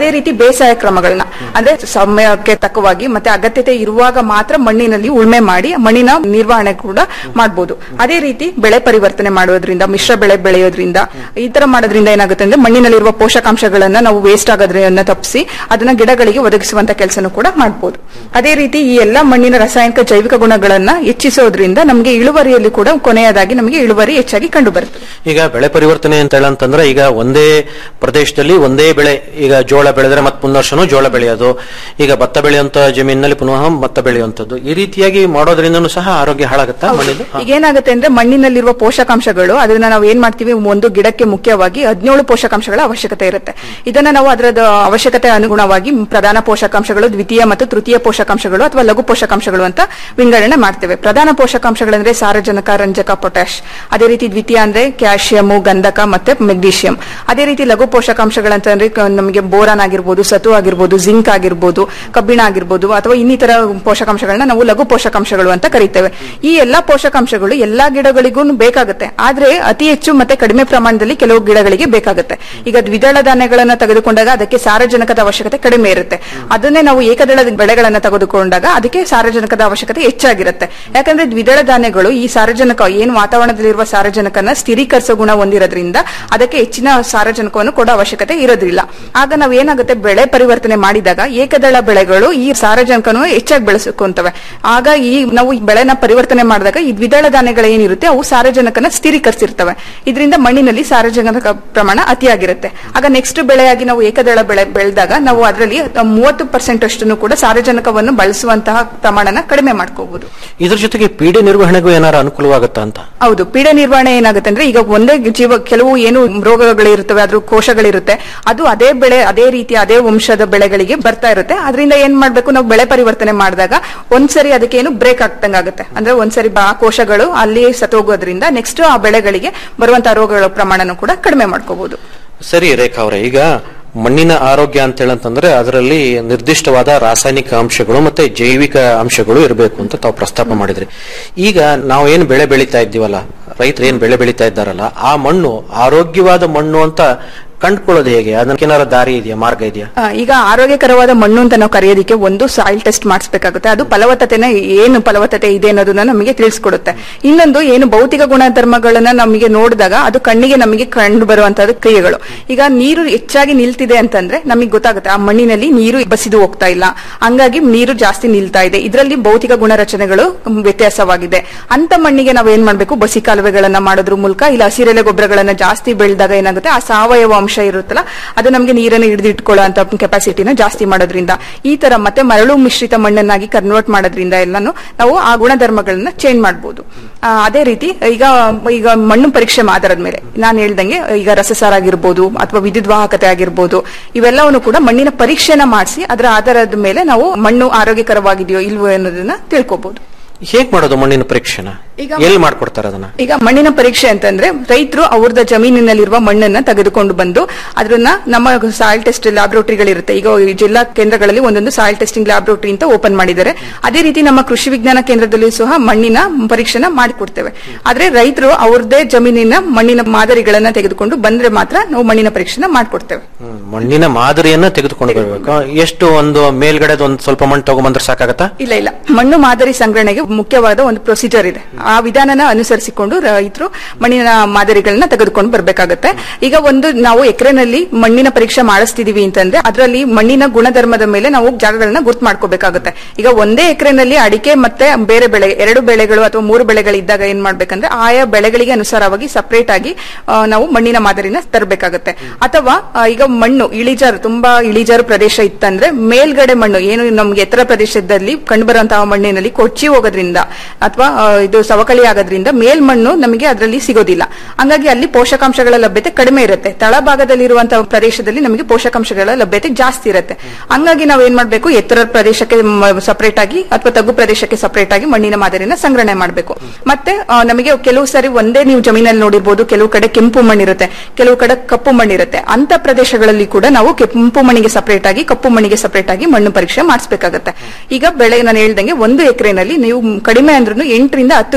ಅದೇ ರೀತಿ ಬೇಸಾಯ ಕ್ರಮಗಳನ್ನ ಅಂದ್ರೆ ಸಮಯಕ್ಕೆ ತಕ್ಕವಾಗಿ ಮತ್ತೆ ಅಗತ್ಯತೆ ಇರುವಾಗ ಮಾತ್ರ ಮಣ್ಣಿನಲ್ಲಿ ಉಳ್ಮೆ ಮಾಡಿ ಮಣ್ಣಿನ ನಿರ್ವಹಣೆ ಕೂಡ ಮಾಡಬಹುದು ಅದೇ ರೀತಿ ಬೆಳೆ ಪರಿವರ್ತನೆ ಮಾಡೋದ್ರಿಂದ ಮಿಶ್ರ ಬೆಳೆ ಬೆಳೆಯೋದ್ರಿಂದ ಈ ತರ ಮಾಡೋದ್ರಿಂದ ಏನಾಗುತ್ತೆ ಅಂದ್ರೆ ಮಣ್ಣಿನಲ್ಲಿರುವ ಪೋಷಕಾಂಶಗಳನ್ನ ನಾವು ವೇಸ್ಟ್ ಆಗೋದ್ರನ್ನ ತಪ್ಪಿಸಿ ಅದನ್ನ ಗಿಡಗಳಿಗೆ ಒದಗಿಸುವಂತ ಕೆಲಸನೂ ಕೂಡ ಮಾಡಬಹುದು ಅದೇ ರೀತಿ ಈ ಎಲ್ಲಾ ಮಣ್ಣಿನ ರಾಸಾಯನಿಕ ಜೈವಿಕ ಗುಣಗಳನ್ನ ಹೆಚ್ಚಿಸೋದ್ರಿಂದ ನಮಗೆ ಇಳುವರಿಯಲ್ಲಿ ಕೂಡ ಕೊನೆಯದಾಗಿ ನಮಗೆ ಇಳುವರಿ ಹೆಚ್ಚಾಗಿ ಕಂಡು ಬರುತ್ತೆ ಈಗ ಬೆಳೆ ಪರಿವರ್ತನೆ ಅಂತ ಹೇಳಂತಂದ್ರೆ ಈಗ ಒಂದೇ ಪ್ರದೇಶದಲ್ಲಿ ಒಂದೇ ಬೆಳೆ ಈಗ ಜೋಳ ಬೆಳೆದ್ರೆ ಮತ್ತೆ ಮುಂದಿನ ವರ್ಷನೂ ಜೋಳ ಬೆಳೆಯೋದು ಈಗ ಭತ್ತ ಬೆಳೆಯುವಂತ ಜಮೀನಿನಲ್ಲಿ ಪುನಃ ಭತ್ತ ಬೆಳೆಯುವಂತದ್ದು ಈ ರೀತಿಯಾಗಿ ಮಾಡೋದ್ರಿಂದನೂ ಸಹ ಆರೋಗ್ಯ ಹಾಳಾಗುತ್ತಾ ಮಣ್ಣಿದು ಈಗ ಏನಾಗುತ್ತೆ ಅಂದ್ರೆ ಮಣ್ಣಿನಲ್ಲಿರುವ ಪೋಷಕಾಂಶಗಳು ಅದನ್ನ ನಾವು ಏನ್ ಮಾಡ್ತೀವಿ ಒಂದು ಗಿಡಕ್ಕೆ ಮುಖ್ಯವಾಗಿ ಹದಿನೇಳು ಪೋಷಕಾಂಶಗಳ ಅವಶ್ಯಕತೆ ಇರುತ್ತೆ ಇದನ್ನ ನಾವು ಅದರದ ಅವಶ್ಯಕತೆ ಅನುಗುಣವಾಗಿ ಪ್ರಧಾನ ಪೋಷಕಾಂಶಗಳು ದ್ವಿತೀಯ ಮತ್ತು ತೃತೀಯ ಪೋಷಕಾಂಶಗಳು ಅಥವಾ ಲಘು ಪೋಷಕಾಂಶಗಳು ಅಂತ ವಿಂಗಡಣೆ ಮಾಡ್ತೇವೆ ಪ್ರಧಾನ ಪೋಷಕಾಂಶಗಳಂದ್ರೆ ಸಾರಜನಕ ರಂಜಕ ಪೊಟ್ಯಾಶ್ ಅದೇ ರೀತಿ ದ್ವಿತೀಯ ಅಂದ್ರೆ ಕ್ಯಾಲ್ಸಿಯಂ ಗಂಧಕ ಮತ್ತೆ ಮೆಗ್ನೀಷಿಯಂ ಅದೇ ರೀತಿ ಲಘು ಪೋಷಕಾಂಶಗಳಂತಂದ್ರೆ ಕ- ನಮಗೆ ಬೋರಾನ್ ಆಗಿರ್ಬೋದು ಸತು ಆಗಿರ್ಬೋದು ಜಿಂಕ್ ಆಗಿರ್ಬೋದು ಕಬ್ಬಿಣ ಆಗಿರ್ಬೋದು ಅಥವಾ ಇನ್ನಿತರ ಪೋಷಕಾಂಶಗಳನ್ನ ನಾವು ಲಘು ಪೋಷಕಾಂಶಗಳು ಅಂತ ಕರಿತೇವೆ ಈ ಎಲ್ಲಾ ಪೋಷಕಾಂಶಗಳು ಎಲ್ಲಾ ಗಿಡಗಳಿಗೂ ಬೇಕಾಗುತ್ತೆ ಆದ್ರೆ ಅತಿ ಹೆಚ್ಚು ಮತ್ತೆ ಕಡಿಮೆ ಪ್ರಮಾಣದಲ್ಲಿ ಕೆಲವು ಗಿಡಗಳಿಗೆ ಬೇಕಾಗುತ್ತೆ ಈಗ ದ್ವಿದಳ ಧಾನ್ಯಗಳನ್ನ ತೆಗೆದುಕೊಂಡಾಗ ಅದಕ್ಕೆ ಸಾರಜನಕದ ಅವಶ್ಯಕತೆ ಕಡಿಮೆ ಇರುತ್ತೆ ಅದನ್ನೇ ನಾವು ಏಕದಳ ಬೆಳೆಗಳನ್ನ ತೆಗೆದುಕೊಂಡಾಗ ಅದಕ್ಕೆ ಸಾರಜನಕದ ಅವಶ್ಯಕತೆ ಹೆಚ್ಚಾಗಿರುತ್ತೆ ಯಾಕಂದ್ರೆ ದ್ವಿದಳ ಧಾನ್ಯಗಳು ಈ ಸಾರಜನಕ ಏನು ವಾತಾವರಣದಲ್ಲಿರುವ ಸಾರಜನಕನ ಸ್ಥಿರೀಕರಿಸೋ ಗುಣ ಹೊಂದಿರೋದ್ರಿಂದ ಅದಕ್ಕೆ ಹೆಚ್ಚಿನ ಸಾರಜನಕವನ್ನು ಕೊಡೋ ಅವಶ್ಯಕತೆ ಇರೋದಿಲ್ಲ ಆಗ ನಾವು ಏನಾಗುತ್ತೆ ಬೆಳೆ ಪರಿವರ್ತನೆ ಮಾಡಿದಾಗ ಏಕದಳ ಬೆಳೆಗಳು ಈ ಸಾರಜನಕವನ್ನು ಹೆಚ್ಚಾಗಿ ಬೆಳೆಸ್ಕೊಂತವೆ ಆಗ ಈ ನಾವು ಈ ಬೆಳೆನ ಪರಿವರ್ತನೆ ಮಾಡಿದಾಗ ಈ ದ್ವಿದಳ ಧಾನ್ಯಗಳು ಏನಿರುತ್ತೆ ಅವು ಸಾರಜನಕನ ಸ್ಥಿರೀಕರಿಸಿರ್ತವೆ ಇದರಿಂದ ಮಣ್ಣಿನಲ್ಲಿ ಸಾರಜನಕ ಪ್ರಮಾಣ ಅತಿಯಾಗಿರುತ್ತೆ ಆಗ ನೆಕ್ಸ್ಟ್ ಬೆಳೆಯಾಗಿ ನಾವು ಏಕದಳ ಬೆಳೆ ಬೆಳೆದಾಗ ನಾವು ಅದರಲ್ಲಿ ಮೂವತ್ತು ಪರ್ಸೆಂಟ್ ಅಷ್ಟನ್ನು ಕೂಡ ಸಾರಜನಕವನ್ನು ಬಳಸುವಂತಹ ಪ್ರಮಾಣನ ಕಡಿಮೆ ಮಾಡ್ಕೋಬಹುದು ಇದ್ರ ಜೊತೆಗೆ ಪೀಡೆ ನಿರ್ವಹಣೆಗೂ ಏನಾರ ಅನುಕೂಲವಾಗುತ್ತಾ ಅಂತ ಹೌದು ಪೀಡೆ ನಿರ್ವಹಣೆ ಏನಾಗುತ್ತೆ ಅಂದ್ರೆ ಈಗ ಒಂದೇ ಜೀವ ಕೆಲವು ಏನು ರೋಗಗಳಿರುತ್ತವೆ ಅದ್ರ ಕೋಶಗಳಿರುತ್ತೆ ಅದು ಅದೇ ಬೆಳೆ ಅದೇ ರೀತಿ ಅದೇ ವಂಶದ ಬೆಳೆಗಳಿಗೆ ಬರ್ತಾ ಇರುತ್ತೆ ಅದರಿಂದ ಏನ್ ಮಾಡ್ಬೇಕು ನಾವು ಬೆಳೆ ಪರಿವರ್ತನೆ ಮಾಡಿದಾಗ ಒಂದ್ಸರಿ ಅದಕ್ಕೆ ಏನು ಬ್ರೇಕ್ ಆಗ್ತಂಗಾಗುತ್ತೆ ಅಂದ್ರೆ ಒಂದ್ಸರಿ ಬ- ಆ ಕೋಶಗಳು ಅಲ್ಲಿ ಸತ್ತೋಗೋದ್ರಿಂದ ನೆಕ್ಸ್ಟ್ ಆ ಬೆಳೆಗಳಿಗೆ ಬರುವಂತಹ ರೋಗಗಳ ಪ್ರಮಾಣನೂ ಕೂಡ ಕಡಿಮೆ ಮಾಡ್ಕೋಬಹುದು ಸರಿ ರೇಖಾ ಅವರೇ ಈಗ ಮಣ್ಣಿನ ಆರೋಗ್ಯ ಅಂತ ಹೇಳಂತಂದ್ರೆ ಅದರಲ್ಲಿ ನಿರ್ದಿಷ್ಟವಾದ ರಾಸಾಯನಿಕ ಅಂಶಗಳು ಮತ್ತೆ ಜೈವಿಕ ಅಂಶಗಳು ಇರಬೇಕು ಅಂತ ತಾವು ಪ್ರಸ್ತಾಪ ಮಾಡಿದ್ರಿ ಈಗ ನಾವು ಏನು ಬೆಳೆ ಬೆಳೀತಾ ಇದ್ದೀವಲ್ಲ ರೈತರು ಏನು ಬೆಳೆ ಬೆಳೀತಾ ಇದ್ದಾರಲ್ಲ ಆ ಮಣ್ಣು ಆರೋಗ್ಯವಾದ ಮಣ್ಣು ಅಂತ ಕಂಡುಕೊಳ್ಳೋದು ಹೇಗೆ ಅದಕ್ಕೇನಾರ ದಾರಿ ಇದೆಯಾ ಮಾರ್ಗ ಇದೆಯಾ ಆ, ಈಗ ಆರೋಗ್ಯಕರವಾದ ಮಣ್ಣು ಅಂತ ನಾವು ಕರೆಯೋದಕ್ಕೆ ಒಂದು ಸಾಯಿಲ್ ಟೆಸ್ಟ್ ಮಾಡಿಸ್ಬೇಕಾಗುತ್ತೆ ಅದು ಫಲವತ್ತತೆನ ಏನು ಫಲವತ್ತತೆ ಇದೆ ಅನ್ನೋದನ್ನ ನಮಗೆ ತಿಳಿಸ್ಕೊಡುತ್ತೆ ಇನ್ನೊಂದು ಏನು ಭೌತಿಕ ಗುಣಧರ್ಮಗಳನ್ನ ನಮಗೆ ನೋಡಿದಾಗ ಅದು ಕಣ್ಣಿಗೆ ನಮಗೆ ಕಂಡು ಬರುವಂತದ್ದು ಕ್ರಿಯೆಗಳು ಈಗ ನೀರು ಹೆಚ್ಚಾಗಿ ನಿಲ್ತಿದೆ ಅಂತಂದ್ರೆ ನಮಗೆ ಗೊತ್ತಾಗುತ್ತೆ ಆ ಮಣ್ಣಿನಲ್ಲಿ ನೀರು ಬಸಿದು ಹೋಗ್ತಾ ಇಲ್ಲ ಹಂಗಾಗಿ ನೀರು ಜಾಸ್ತಿ ನಿಲ್ತಾ ಇದೆ ಇದರಲ್ಲಿ ಭೌತಿಕ ಗುಣರಚನೆಗಳು ಮ್, ವ್ಯತ್ಯಾಸವಾಗಿದೆ ಅಂತ ಮಣ್ಣಿಗೆ ನಾವು ಏನ್ ಮಾಡ್ಬೇಕು ಬಸಿ ಕಾಲುವೆಗಳನ್ನ ಮಾಡೋದ್ರ ಮೂಲಕ ಇಲ್ಲ ಹಸಿರೆಲೆ ಗೊಬ್ಬರಗಳನ್ನ ಜಾಸ್ತಿ ಬೆಳೆದಾಗ ಏನಾಗುತ್ತೆ ಆ ಸಾವಯವ ಅಂಶ ಇರುತ್ತಲ್ಲ ಅದು ನಮಗೆ ನೀರನ್ನು ಹಿಡಿದಿಟ್ಕೊಳ್ಳೋ ಅಂತ ಕೆಪಾಸಿಟಿನ ಜಾಸ್ತಿ ಮಾಡೋದ್ರಿಂದ ಈ ತರ ಮತ್ತೆ ಮರಳು ಮಿಶ್ರಿತ ಮಣ್ಣನ್ನಾಗಿ ಕನ್ವರ್ಟ್ ಮಾಡೋದ್ರಿಂದ ಎಲ್ಲಾನು ನಾವು ಆ ಗುಣಧರ್ಮಗಳನ್ನ ಚೇಂಜ್ ಮಾಡಬಹುದು ಅದೇ ರೀತಿ ಈಗ ಈಗ ಮಣ್ಣು ಪರೀಕ್ಷೆ ಆಧಾರದ ಮೇಲೆ ನಾನು ಹೇಳ್ದಂಗೆ ಈಗ ರಸಸಾರ ಆಗಿರ್ಬೋದು ಅಥವಾ ವಿದ್ಯುತ್ ವಾಹಕತೆ ಆಗಿರ್ಬೋದು ಇವೆಲ್ಲವನ್ನು ಕೂಡ ಮಣ್ಣಿನ ಪರೀಕ್ಷೆನ ಮಾಡಿಸಿ ಅದರ ಆಧಾರದ ಮೇಲೆ ನಾವು ಮಣ್ಣು ಆರೋಗ್ಯಕರವಾಗಿದೆಯೋ ಇಲ್ವೋ ಅನ್ನೋದನ್ನ ತಿಳ್ಕೊಬಹುದು ಹೇಗ್ ಮಾಡೋದು ಮಣ್ಣಿನ ಪರೀಕ್ಷೆನ ಈಗ- ಎಲ್ಲಿ ಮಾಡ್ಕೊಡ್ತಾರೆ ಅದನ್ನ ಈಗ ಮಣ್ಣಿನ ಪರೀಕ್ಷೆ ಅಂತಂದ್ರೆ ರೈತರು ಅವ್ರದ ಜಮೀನಿನಲ್ಲಿರುವ ಮಣ್ಣನ್ನ ತೆಗೆದುಕೊಂಡು ಬಂದು ಅದನ್ನ ನಮ್ಮ ಸಾಯಿಲ್ ಟೆಸ್ಟ್ ಲ್ಯಾಬ್ರೋಟರಿಗಳಿರುತ್ತೆ ಈಗ ಈ ಜಿಲ್ಲಾ ಕೇಂದ್ರಗಳಲ್ಲಿ ಒಂದೊಂದು ಸಾಯಿಲ್ ಟೆಸ್ಟಿಂಗ್ ಲ್ಯಾಬ್ರೋಟರಿ ಅಂತ ಓಪನ್ ಮಾಡಿದ್ದಾರೆ ಅದೇ ರೀತಿ ನಮ್ಮ ಕೃಷಿ ವಿಜ್ಞಾನ ಕೇಂದ್ರದಲ್ಲಿ ಸಹ ಮಣ್ಣಿನ ಪರೀಕ್ಷೆನ ಮಾಡಿಕೊಡ್ತೇವೆ ಆದ್ರೆ ರೈತರು ಅವ್ರದೇ ಜಮೀನಿನ ಮಣ್ಣಿನ ಮಾದರಿಗಳನ್ನ ತೆಗೆದುಕೊಂಡು ಬಂದ್ರೆ ಮಾತ್ರ ನಾವು ಮಣ್ಣಿನ ಪರೀಕ್ಷೆನ ಮಾಡ್ಕೊಡ್ತೇವೆ ಹ್ಮ್, ಮಣ್ಣಿನ ಮಾದರಿಯನ್ನ ತೆಗೆದುಕೊಂಡು ಬರಬೇಕು ಎಷ್ಟು ಒಂದು ಮೇಲ್ಗಡೆ ಒಂದು ಸ್ವಲ್ಪ ಮಣ್ಣು ತಗೊಂಡ್ಬಂದ್ರೆ ಸಾಕಾಗತ್ತಾ ಇಲ್ಲ ಇಲ್ಲ ಮಣ್ಣು ಮಾದರಿ ಸಂಗ್ರಹಣೆಗೆ ಮುಖ್ಯವಾದ ಒಂದು ಪ್ರೊಸೀಜರ್ ಇದೆ ಆ ವಿಧಾನನ ಅನುಸರಿಸಿಕೊಂಡು ರೈತರು ಮಣ್ಣಿನ ಮಾದರಿಗಳನ್ನ ತೆಗೆದುಕೊಂಡು ಬರಬೇಕಾಗುತ್ತೆ ಈಗ ಒಂದು ನಾವು ಎಕರೆನಲ್ಲಿ ಮಣ್ಣಿನ ಪರೀಕ್ಷೆ ಮಾಡಿಸ್ತಿದೀವಿ ಅಂತಂದ್ರೆ ಅದರಲ್ಲಿ ಮಣ್ಣಿನ ಗುಣಧರ್ಮದ ಮೇಲೆ ನಾವು ಜಾಗಗಳನ್ನ ಗುರ್ತು ಮಾಡ್ಕೋಬೇಕಾಗುತ್ತೆ ಈಗ ಒಂದೇ ಎಕರೆನಲ್ಲಿ ಅಡಿಕೆ ಮತ್ತೆ ಬೇರೆ ಬೆಳೆ ಎರಡು ಬೆಳೆಗಳು ಅಥವಾ ಮೂರು ಬೆಳೆಗಳಿದ್ದಾಗ ಏನ್ ಮಾಡ್ಬೇಕಂದ್ರೆ ಆಯಾ ಬೆಳೆಗಳಿಗೆ ಅನುಸಾರವಾಗಿ ಸಪರೇಟ್ ಆಗಿ ಆ, ನಾವು ಮಣ್ಣಿನ ಮಾದರಿನ ತರಬೇಕಾಗುತ್ತೆ ಅಥವಾ ಆ, ಈಗ ಮಣ್ಣು ಇಳಿಜಾರು ತುಂಬಾ ಇಳಿಜಾರು ಪ್ರದೇಶ ಇತ್ತಂದ್ರೆ ಮೇಲ್ಗಡೆ ಮಣ್ಣು ಏನು ನಮ್ಗೆ ಎತ್ತರ ಪ್ರದೇಶದಲ್ಲಿ ಕಂಡುಬರುವಂತಹ ಮಣ್ಣಿನಲ್ಲಿ ಕೊಚ್ಚಿ ಹೋಗೋದ್ರಿಂದ ಅಥವಾ ಆ, ಇದು ಸವಕಳಿ ಆಗೋದ್ರಿಂದ ಮೇಲ್ಮಣ್ಣು ನಮಗೆ ಅದರಲ್ಲಿ ಸಿಗೋದಿಲ್ಲ ಹಂಗಾಗಿ ಅಲ್ಲಿ ಪೋಷಕಾಂಶಗಳ ಲಭ್ಯತೆ ಕಡಿಮೆ ಇರುತ್ತೆ ತಳಭಾಗದಲ್ಲಿರುವಂತಹ ಪ್ರದೇಶದಲ್ಲಿ ನಮಗೆ ಪೋಷಕಾಂಶಗಳ ಲಭ್ಯತೆ ಜಾಸ್ತಿ ಇರುತ್ತೆ ಹಂಗಾಗಿ ನಾವು ಏನ್ ಮಾಡ್ಬೇಕು ಎತ್ತರ ಪ್ರದೇಶಕ್ಕೆ ಸಪರೇಟ್ ಆಗಿ ಅಥವಾ ತಗ್ಗು ಪ್ರದೇಶಕ್ಕೆ ಸಪರೇಟ್ ಆಗಿ ಮಣ್ಣಿನ ಮಾದರಿನ ಸಂಗ್ರಹಣೆ ಮಾಡಬೇಕು ಮತ್ತೆ ಆ, ನಮಗೆ ಕೆಲವು ಸಾರಿ ಒಂದೇ ನೀವು ಜಮೀನಲ್ಲಿ ನೋಡಿರ್ಬೋದು ಕೆಲವು ಕಡೆ ಕೆಂಪು ಮಣ್ಣಿರುತ್ತೆ ಕೆಲವು ಕಡೆ ಕಪ್ಪು ಮಣ್ಣಿರುತ್ತೆ ಅಂತ ಪ್ರದೇಶಗಳಲ್ಲಿ ಕೂಡ ನಾವು ಕೆಂಪು ಮಣ್ಣಿಗೆ ಸಪರೇಟ್ ಆಗಿ ಕಪ್ಪು ಮಣ್ಣಿಗೆ ಸಪರೇಟ್ ಆಗಿ ಮಣ್ಣು ಪರೀಕ್ಷೆ ಮಾಡಿಸಬೇಕಾಗುತ್ತೆ ಈಗ ಬೆಳೆ ನಾನು ಹೇಳ್ದಂಗೆ ಒಂದು ಎಕರೆನಲ್ಲಿ ನೀವು ಕಡಿಮೆ ಅಂದ್ರೂ ಎಂಟರಿಂದ ಹತ್ತು